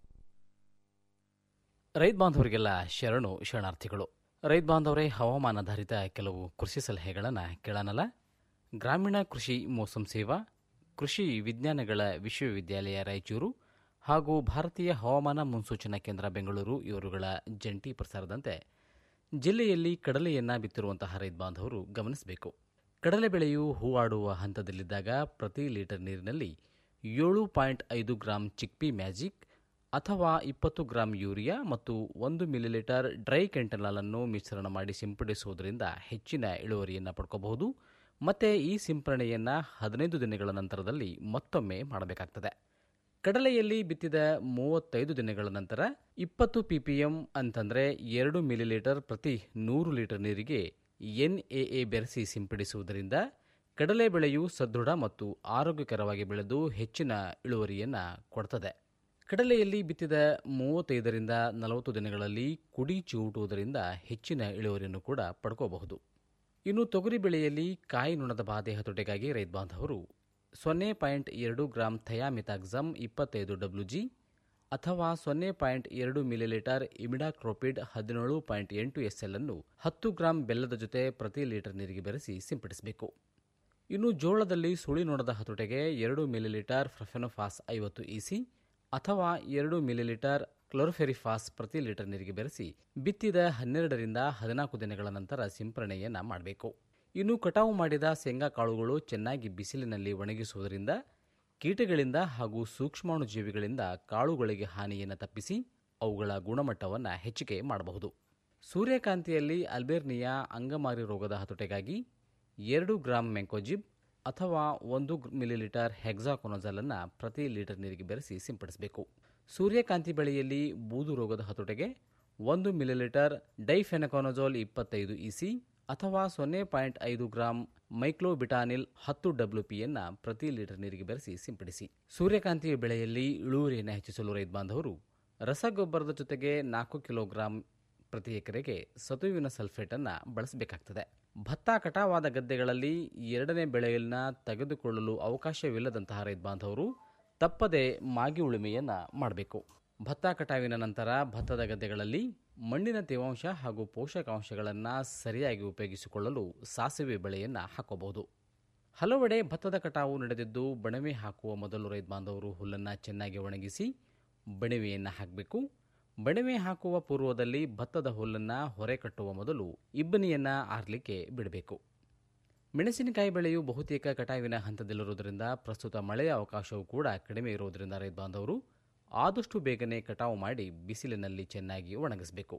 ರೈತ ಬಾಂಧವರಿಗೆಲ್ಲ ಶರಣು ಶರಣಾರ್ಥಿಗಳು ರೈತ ಬಾಂಧವರೇ ಹವಾಮಾನಾಧಾರಿತ ಕೆಲವು ಕೃಷಿ ಸಲಹೆಗಳನ್ನು ಕೇಳೋಣಲ್ಲ ಗ್ರಾಮೀಣ ಕೃಷಿ ಮೋಸಂ ಸೇವಾ ಕೃಷಿ ವಿಜ್ಞಾನಗಳ ವಿಶ್ವವಿದ್ಯಾಲಯ ರಾಯಚೂರು ಹಾಗೂ ಭಾರತೀಯ ಹವಾಮಾನ ಮುನ್ಸೂಚನಾ ಕೇಂದ್ರ ಬೆಂಗಳೂರು ಇವರುಗಳ ಜಂಟಿ ಪ್ರಸಾರದಂತೆ ಜಿಲ್ಲೆಯಲ್ಲಿ ಕಡಲೆಯನ್ನ ಬಿತ್ತಿರುವಂತಹ ರೈತ ಬಾಂಧವರು ಗಮನಿಸಬೇಕು ಕಡಲೆ ಬೆಳೆಯು ಹೂವಾಡುವ ಹಂತದಲ್ಲಿದ್ದಾಗ ಪ್ರತಿ ಲೀಟರ್ ನೀರಿನಲ್ಲಿ ಏಳು ಪಾಯಿಂಟ್ ಐದು ಗ್ರಾಂ ಚಿಕ್ಪಿ ಮ್ಯಾಜಿಕ್ ಅಥವಾ ಇಪ್ಪತ್ತು ಗ್ರಾಂ ಯೂರಿಯಾ ಮತ್ತು ಒಂದು ಮಿಲಿಲೀಟರ್ ಡ್ರೈ ಕೆಂಟನಾಲನ್ನು ಮಿಶ್ರಣ ಮಾಡಿ ಸಿಂಪಡಿಸುವುದರಿಂದ ಹೆಚ್ಚಿನ ಇಳುವರಿಯನ್ನು ಪಡ್ಕೋಬಹುದು ಮತ್ತು ಈ ಸಿಂಪರಣೆಯನ್ನು ಹದಿನೈದು ದಿನಗಳ ನಂತರದಲ್ಲಿ ಮತ್ತೊಮ್ಮೆ ಮಾಡಬೇಕಾಗ್ತದೆ ಕಡಲೆಯಲ್ಲಿ ಬಿತ್ತಿದ ಮೂವತ್ತೈದು ದಿನಗಳ ನಂತರ ಇಪ್ಪತ್ತು ಪಿಪಿಎಂ ಅಂತಂದರೆ ಎರಡು ಮಿಲಿಲೀಟರ್ ಪ್ರತಿ ನೂರು ಲೀಟರ್ ನೀರಿಗೆ ಎನ್ಎಎ ಬೆರೆಸಿ ಸಿಂಪಡಿಸುವುದರಿಂದ ಕಡಲೆ ಬೆಳೆಯು ಸದೃಢ ಮತ್ತು ಆರೋಗ್ಯಕರವಾಗಿ ಬೆಳೆದು ಹೆಚ್ಚಿನ ಇಳುವರಿಯನ್ನು ಕೊಡ್ತದೆ ಕಡಲೆಯಲ್ಲಿ ಬಿತ್ತಿದ ಮೂವತ್ತೈದರಿಂದ ನಲವತ್ತು ದಿನಗಳಲ್ಲಿ ಕುಡಿ ಚಿವುಟುವುದರಿಂದ ಹೆಚ್ಚಿನ ಇಳುವರಿಯನ್ನು ಕೂಡ ಪಡ್ಕೋಬಹುದು ಇನ್ನು ತೊಗರಿ ಬೆಳೆಯಲ್ಲಿ ಕಾಯಿ ನುಣದ ಬಾಧೆ ಹತೋಟಿಗಾಗಿ ರೈತ ಬಾಂಧವರು ಸೊನ್ನೆ ಪಾಯಿಂಟ್ ಎರಡು ಗ್ರಾಂ ಥಯಾಮಿತಾಕ್ಸಮ್ ಇಪ್ಪತ್ತೈದು ಡಬ್ಲ್ಯೂ ಜಿ ಅಥವಾ ಸೊನ್ನೆ ಪಾಯಿಂಟ್ ಎರಡು ಮಿಲಿಲೀಟರ್ ಇಮಿಡಾಕ್ರೋಪಿಡ್ ಹದಿನೇಳು ಪಾಯಿಂಟ್ ಎಂಟು ಎಸ್ಎಲ್ ಅನ್ನು ಹತ್ತು ಗ್ರಾಂ ಬೆಲ್ಲದ ಜೊತೆ ಪ್ರತಿ ಲೀಟರ್ ನೀರಿಗೆ ಬೆರೆಸಿ ಸಿಂಪಡಿಸಬೇಕು ಇನ್ನು ಜೋಳದಲ್ಲಿ ಸುಳಿ ನೊಣದ ಹತೋಟಿಗೆ ಎರಡು ಮಿಲಿಲೀಟರ್ ಫ್ರಫೆನೋಫಾಸ್ ಐವತ್ತು ಇಸಿ ಅಥವಾ ಎರಡು ಮಿಲಿಲೀಟರ್ ಕ್ಲೋರೋಫೆರಿಫಾಸ್ ಪ್ರತಿ ಲೀಟರ್ ನೀರಿಗೆ ಬೆರೆಸಿ ಬಿತ್ತಿದ ಹನ್ನೆರಡರಿಂದ ಹದಿನಾಲ್ಕು ದಿನಗಳ ನಂತರ ಸಿಂಪರಣೆಯನ್ನು ಮಾಡಬೇಕು ಇನ್ನು ಕಟಾವು ಮಾಡಿದ ಶೇಂಗಾ ಕಾಳುಗಳು ಚೆನ್ನಾಗಿ ಬಿಸಿಲಿನಲ್ಲಿ ಒಣಗಿಸುವುದರಿಂದ ಕೀಟಗಳಿಂದ ಹಾಗೂ ಸೂಕ್ಷ್ಮಾಣು ಜೀವಿಗಳಿಂದ ಕಾಳುಗಳಿಗೆ ಹಾನಿಯನ್ನು ತಪ್ಪಿಸಿ ಅವುಗಳ ಗುಣಮಟ್ಟವನ್ನು ಹೆಚ್ಚಿಗೆ ಮಾಡಬಹುದು ಸೂರ್ಯಕಾಂತಿಯಲ್ಲಿ ಅಲ್ಬೇರ್ನಿಯಾ ಅಂಗಮಾರಿ ರೋಗದ ಹತೋಟಿಗಾಗಿ ಎರಡು ಗ್ರಾಂ ಮೆಂಕೋಜಿಬ್ ಅಥವಾ ಒಂದು ಮಿಲಿಲೀಟರ್ ಹೆಕ್ಸಾಕೊನಜಲನ್ನು ಪ್ರತಿ ಲೀಟರ್ ನೀರಿಗೆ ಬೆರೆಸಿ ಸಿಂಪಡಿಸಬೇಕು ಸೂರ್ಯಕಾಂತಿ ಬೆಳೆಯಲ್ಲಿ ಬೂದು ರೋಗದ ಹತೋಟಿಗೆ ಒಂದು ಮಿಲಿಲೀಟರ್ ಡೈಫೆನಕೊನಜೋಲ್ ಇಪ್ಪತ್ತೈದು ಇಸಿ ಅಥವಾ ಸೊನ್ನೆ ಪಾಯಿಂಟ್ ಐದು ಗ್ರಾಂ ಮೈಕ್ಲೋಬಿಟಾನಿಲ್ ಹತ್ತು ಡಬ್ಲ್ಯೂಪಿಯನ್ನು ಪ್ರತಿ ಲೀಟರ್ ನೀರಿಗೆ ಬೆರೆಸಿ ಸಿಂಪಡಿಸಿ ಸೂರ್ಯಕಾಂತಿಯ ಬೆಳೆಯಲ್ಲಿ ಇಳುವರಿಯನ್ನು ಹೆಚ್ಚಿಸಲು ರೈತ ಬಾಂಧವರು ರಸಗೊಬ್ಬರದ ಜೊತೆಗೆ ನಾಲ್ಕು ಕಿಲೋಗ್ರಾಂ ಪ್ರತಿ ಎಕರೆಗೆ ಸತುವಿನ ಸಲ್ಫೇಟನ್ನು ಬಳಸಬೇಕಾಗ್ತದೆ ಭತ್ತ ಕಟಾವಾದ ಗದ್ದೆಗಳಲ್ಲಿ ಎರಡನೇ ಬೆಳೆಯನ್ನ ತೆಗೆದುಕೊಳ್ಳಲು ಅವಕಾಶವಿಲ್ಲದಂತಹ ರೈತ ಬಾಂಧವರು ತಪ್ಪದೆ ಮಾಗಿ ಉಳುಮೆಯನ್ನು ಮಾಡಬೇಕು ಭತ್ತ ಕಟಾವಿನ ನಂತರ ಭತ್ತದ ಗದ್ದೆಗಳಲ್ಲಿ ಮಣ್ಣಿನ ತೇವಾಂಶ ಹಾಗೂ ಪೋಷಕಾಂಶಗಳನ್ನು ಸರಿಯಾಗಿ ಉಪಯೋಗಿಸಿಕೊಳ್ಳಲು ಸಾಸಿವೆ ಬೆಳೆಯನ್ನು ಹಾಕಬಹುದು ಹಲವೆಡೆ ಭತ್ತದ ಕಟಾವು ನಡೆದಿದ್ದು ಬಣವೆ ಹಾಕುವ ಮೊದಲು ರೈತ ಬಾಂಧವರು ಹುಲ್ಲನ್ನು ಚೆನ್ನಾಗಿ ಒಣಗಿಸಿ ಬಣವೆಯನ್ನು ಹಾಕಬೇಕು ಬಣವೆ ಹಾಕುವ ಪೂರ್ವದಲ್ಲಿ ಭತ್ತದ ಹುಲ್ಲನ್ನು ಹೊರೆ ಕಟ್ಟುವ ಮೊದಲು ಇಬ್ಬನಿಯನ್ನು ಆರಲಿಕ್ಕೆ ಬಿಡಬೇಕು ಮೆಣಸಿನಕಾಯಿ ಬೆಳೆಯು ಬಹುತೇಕ ಕಟಾವಿನ ಹಂತದಲ್ಲಿರುವುದರಿಂದ ಪ್ರಸ್ತುತ ಮಳೆಯ ಅವಕಾಶವೂ ಕೂಡ ಕಡಿಮೆ ಇರುವುದರಿಂದ ರೈತ ಬಾಂಧವರು ಆದಷ್ಟು ಬೇಗನೆ ಕಟಾವು ಮಾಡಿ ಬಿಸಿಲಿನಲ್ಲಿ ಚೆನ್ನಾಗಿ ಒಣಗಿಸಬೇಕು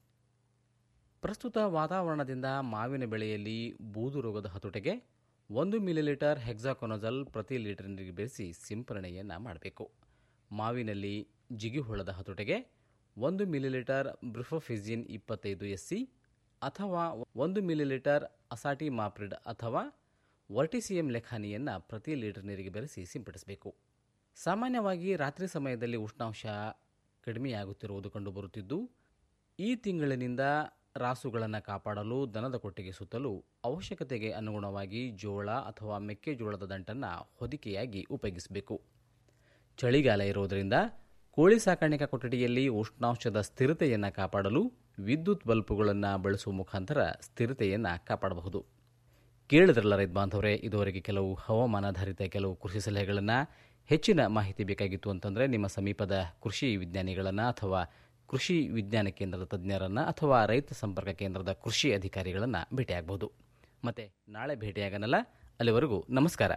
ಪ್ರಸ್ತುತ ವಾತಾವರಣದಿಂದ ಮಾವಿನ ಬೆಳೆಯಲ್ಲಿ ಬೂದು ರೋಗದ ಹತೋಟಿಗೆ ಒಂದು ಮಿಲಿಲೀಟರ್ ಹೆಕ್ಸಾಕೊನಜಲ್ ಪ್ರತಿ ಲೀಟರ್ ನೀರಿಗೆ ಬೆರೆಸಿ ಸಿಂಪರಣೆಯನ್ನು ಮಾಡಬೇಕು ಮಾವಿನಲ್ಲಿ ಜಿಗಿಹುಳದ ಹತೋಟಿಗೆ ಒಂದು ಮಿಲಿಲೀಟರ್ ಬ್ರಿಫೋಫಿಜಿನ್ ಇಪ್ಪತ್ತೈದು ಎಸ್ಸಿ ಅಥವಾ ಒಂದು ಮಿಲಿಲೀಟರ್ ಅಸಾಟಿ ಮಾಪ್ರಿಡ್ ಅಥವಾ ವರ್ಟಿಸಿಯಂ ಲೆಖಾನಿಯನ್ನು ಪ್ರತಿ ಲೀಟರ್ ನೀರಿಗೆ ಬೆರೆಸಿ ಸಿಂಪಡಿಸಬೇಕು ಸಾಮಾನ್ಯವಾಗಿ ರಾತ್ರಿ ಸಮಯದಲ್ಲಿ ಉಷ್ಣಾಂಶ ಕಡಿಮೆಯಾಗುತ್ತಿರುವುದು ಕಂಡುಬರುತ್ತಿದ್ದು ಈ ತಿಂಗಳಿನಿಂದ ರಾಸುಗಳನ್ನು ಕಾಪಾಡಲು ದನದ ಕೊಟ್ಟಿಗೆ ಸುತ್ತಲೂ ಅವಶ್ಯಕತೆಗೆ ಅನುಗುಣವಾಗಿ ಜೋಳ ಅಥವಾ ಮೆಕ್ಕೆಜೋಳದ ದಂಟನ್ನು ಹೊದಿಕೆಯಾಗಿ ಉಪಯೋಗಿಸಬೇಕು ಚಳಿಗಾಲ ಇರುವುದರಿಂದ ಕೋಳಿ ಸಾಕಾಣಿಕಾ ಕೊಠಡಿಯಲ್ಲಿ ಉಷ್ಣಾಂಶದ ಸ್ಥಿರತೆಯನ್ನು ಕಾಪಾಡಲು ವಿದ್ಯುತ್ ಬಲ್ಬುಗಳನ್ನು ಬಳಸುವ ಮುಖಾಂತರ ಸ್ಥಿರತೆಯನ್ನು ಕಾಪಾಡಬಹುದು ಕೇಳಿದ್ರಲ್ಲ ರೈತ ಬಾಂಧವರೇ ಇದುವರೆಗೆ ಕೆಲವು ಹವಾಮಾನಾಧಾರಿತ ಕೆಲವು ಕೃಷಿ ಸಲಹೆಗಳನ್ನು ಹೆಚ್ಚಿನ ಮಾಹಿತಿ ಬೇಕಾಗಿತ್ತು ಅಂತಂದರೆ ನಿಮ್ಮ ಸಮೀಪದ ಕೃಷಿ ವಿಜ್ಞಾನಿಗಳನ್ನು ಅಥವಾ ಕೃಷಿ ವಿಜ್ಞಾನ ಕೇಂದ್ರದ ತಜ್ಞರನ್ನು ಅಥವಾ ರೈತ ಸಂಪರ್ಕ ಕೇಂದ್ರದ ಕೃಷಿ ಅಧಿಕಾರಿಗಳನ್ನು ಭೇಟಿಯಾಗಬಹುದು ಮತ್ತೆ ನಾಳೆ ಭೇಟಿಯಾಗನಲ್ಲ ಅಲ್ಲಿವರೆಗೂ ನಮಸ್ಕಾರ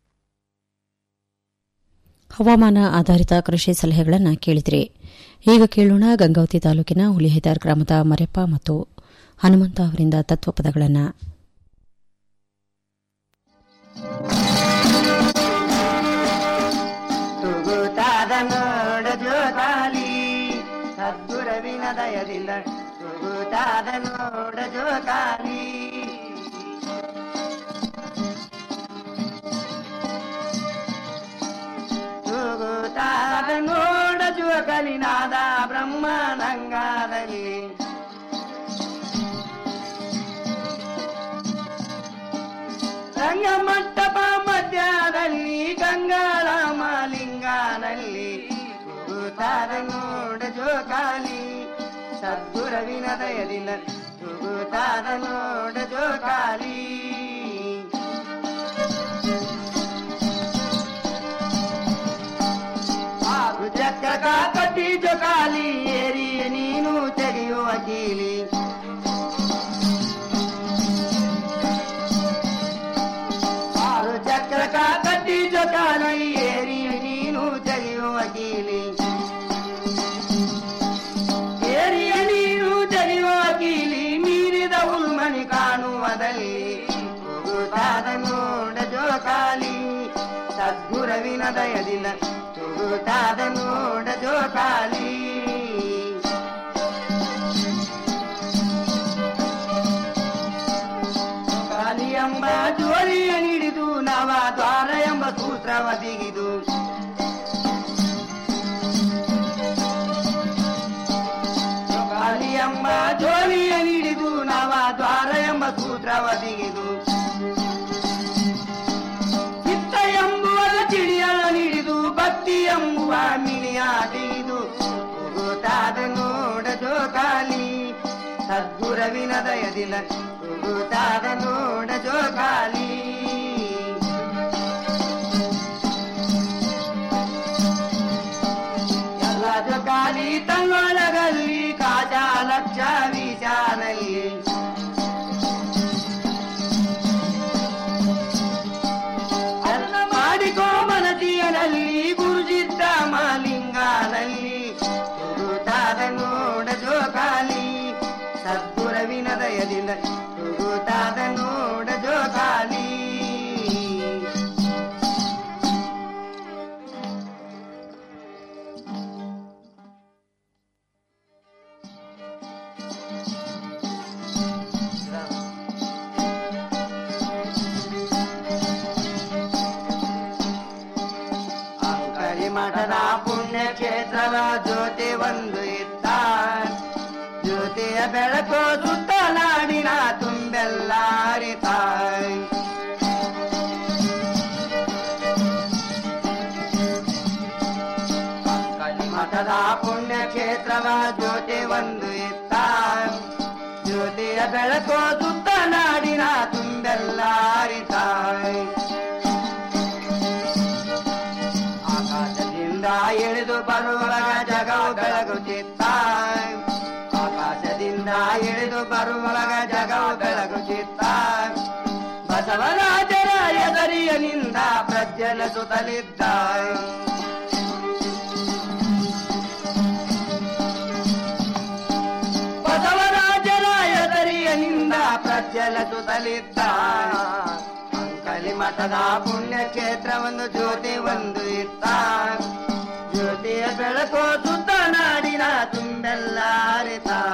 ಹವಾಮಾನ ಆಧಾರಿತ ಕೃಷಿ ಸಲಹೆಗಳನ್ನು ಕೇಳಿದ್ರಿ ಈಗ ಕೇಳೋಣ ಗಂಗಾವತಿ ತಾಲೂಕಿನ ಹುಲಿಹೈದಾರ್ ಗ್ರಾಮದ ಮರೆಪ್ಪ ಮತ್ತು ಹನುಮಂತ ಅವರಿಂದ ತತ್ವಪದಗಳನ್ನು ತೂಗುತ್ತಾದ ನೋಡ ಜೋಕಾಲಿ ಸದ್ಗುರವಿನ ದಯದಿಂದ ತೂಗುತ್ತಾದ ನೋಡ ಜೋಕಾಲಿ ತೂಗುತ್ತಾದ ನೋಡ ಜೋಕಲಿನಾದ ಬ್ರಹ್ಮನಂಗಾದಲ್ಲಿ ರಂಗಮಂಟಪ ಮಧ್ಯದಲ್ಲಿ ಗಂಗಾಳ ಮಾಲಿಂಗನಲ್ಲಿ ತೂಗುತ್ತಾದ ನೋಡ ಜೋಕಾಲಿ ಸದ್ಗುರವಿನ ದಯದಿಂದ ತೂಗುತ್ತಾದ ನೋಡ ಜೋಕಾಲಿ ಆರು ಚಕ್ರಕ ಕಟ್ಟಿ ಜೋಕಾಲಿ ಏರಿ ನೀನು ತೆಗೆಯುವ ಕೀಲಿ ಆರು ಚಕ್ರಕ ಕಟ್ಟಿ ಜೋಕಾಲಿ ಏರಿ ನೀನು ತೆಗೆಯುವ ಕೀಲಿ ಏರಿಯ ನೀರು ತೆಗೆಯುವ ಕೀಲಿ ಮೀರಿದ ಉಲ್ಮಣಿ ಕಾಣುವುದಲ್ಲಿ ತೂಗುತ್ತಾದ ನೋಡ ಜೋಕಾಲಿ ಸದ್ಗುರವಿನ ದಯದಿಂದ ತೂಗುತ್ತಾದ ನೋಡ ಜೋಕಾಲಿ ಕಾಲಿ ಎಂಬ ಜೋಳಿಯ ಹಿಡಿದು ನವ ದ್ವಾರ ಎಂಬ ಸೂತ್ರವ ದಿಗಿದು ಕಾಲಿ ಎಂಬ ಜೋಳಿಯ ಹಿಡಿದು ನವ ದ್ವಾರ ಎಂಬ ಸೂತ್ರವ ದಿಗಿದು ಚಿತ್ತ ಎಂಬುವ ಚಿಡಿಯಳ ಹಿಡಿದು ಭಕ್ತಿ ಎಂಬುವ ಮಿಣಿಯ ತೆಗೆದು ತೂಗುತ್ತಾದ ನೋಡ ಜೋಕಾಲಿ ಸದ್ಗುರವಿನ ದಯದಿಲ್ಲ ತೂಗುತ್ತಾದ ನೋಡ ಜೋಕಾಲಿ ಎಲ್ಲ ಜೋಕಾಲಿ ತನ್ನೊಳಗಲ್ಲಿ ಕಾಜ ಲಕ್ಷ ವಿಚಾರಲ್ಲಿ ಅಲ್ಲ ಮಾಡಿಕೋ ಮನದಿಯನಲ್ಲಿ ಗುರುಜಿದ್ದ ಮಾಲಿಂಗನಲ್ಲಿ ತೂಗುತ್ತಾದ ನೋಡ ಜೋಕಾಲಿ ಸದ್ಗುರವಿನ ದಯದಿಂದ ತೂಗುತ್ತಾದ ನೋಡ ಜೋಕಾಲಿ ಮಠದ ಪುಣ್ಯ ಕ್ಷೇತ್ರದ ಜ್ಯೋತಿ ಒಂದು ಇತ್ತ ಜ್ಯೋತಿಯ ಬೆಳಕು ಸುತ್ತ ನಾಡಿನ ತುಂಬೆಲ್ಲ ಅರಿತಾಯ್ ಮಠದ ಪುಣ್ಯ ಕ್ಷೇತ್ರದ ಜ್ಯೋತಿ ಒಂದು ಇತ್ತ ಜ್ಯೋತಿಯ ಬೆಳಕು ಸುತ್ತ ನಾಡಿನ ತುಂಬೆಲ್ಲ ಅರಿತಾಯ್ ಆಕಾಶದಿಂದ ಇಳಿದು ಬರುವಾಗ ಜಗವು ಬೆಳಗುತ್ತಿತ್ತ ಆಕಾಶದಿಂದ ಇಳಿದು ಬರುವಾಗ ಜಗವು ಬೆಳಗುತ್ತಿತ್ತ ಬಸವರಾಜರ ಎದರಿಯನಿಂದ ಪ್ರಜ್ವಲಿಸುತ್ತಲಿದ್ದ ಬಸವರಾಜರ ಎದರಿಯನಿಂದ ಪ್ರಜ್ವಲಿಸುತ್ತಲಿದ್ದ ಅಂಕಲಿ ಮಠದ ಪುಣ್ಯ ಕ್ಷೇತ್ರ ಒಂದು ಜ್ಯೋತಿ ಒಂದು ಇತ್ತ ಜ್ಯೋತಿಯ ಬೆಳಕು ಸುತ್ತ ನಾಡಿನ ತುಂಬೆಲ್ಲ ಅರಿತ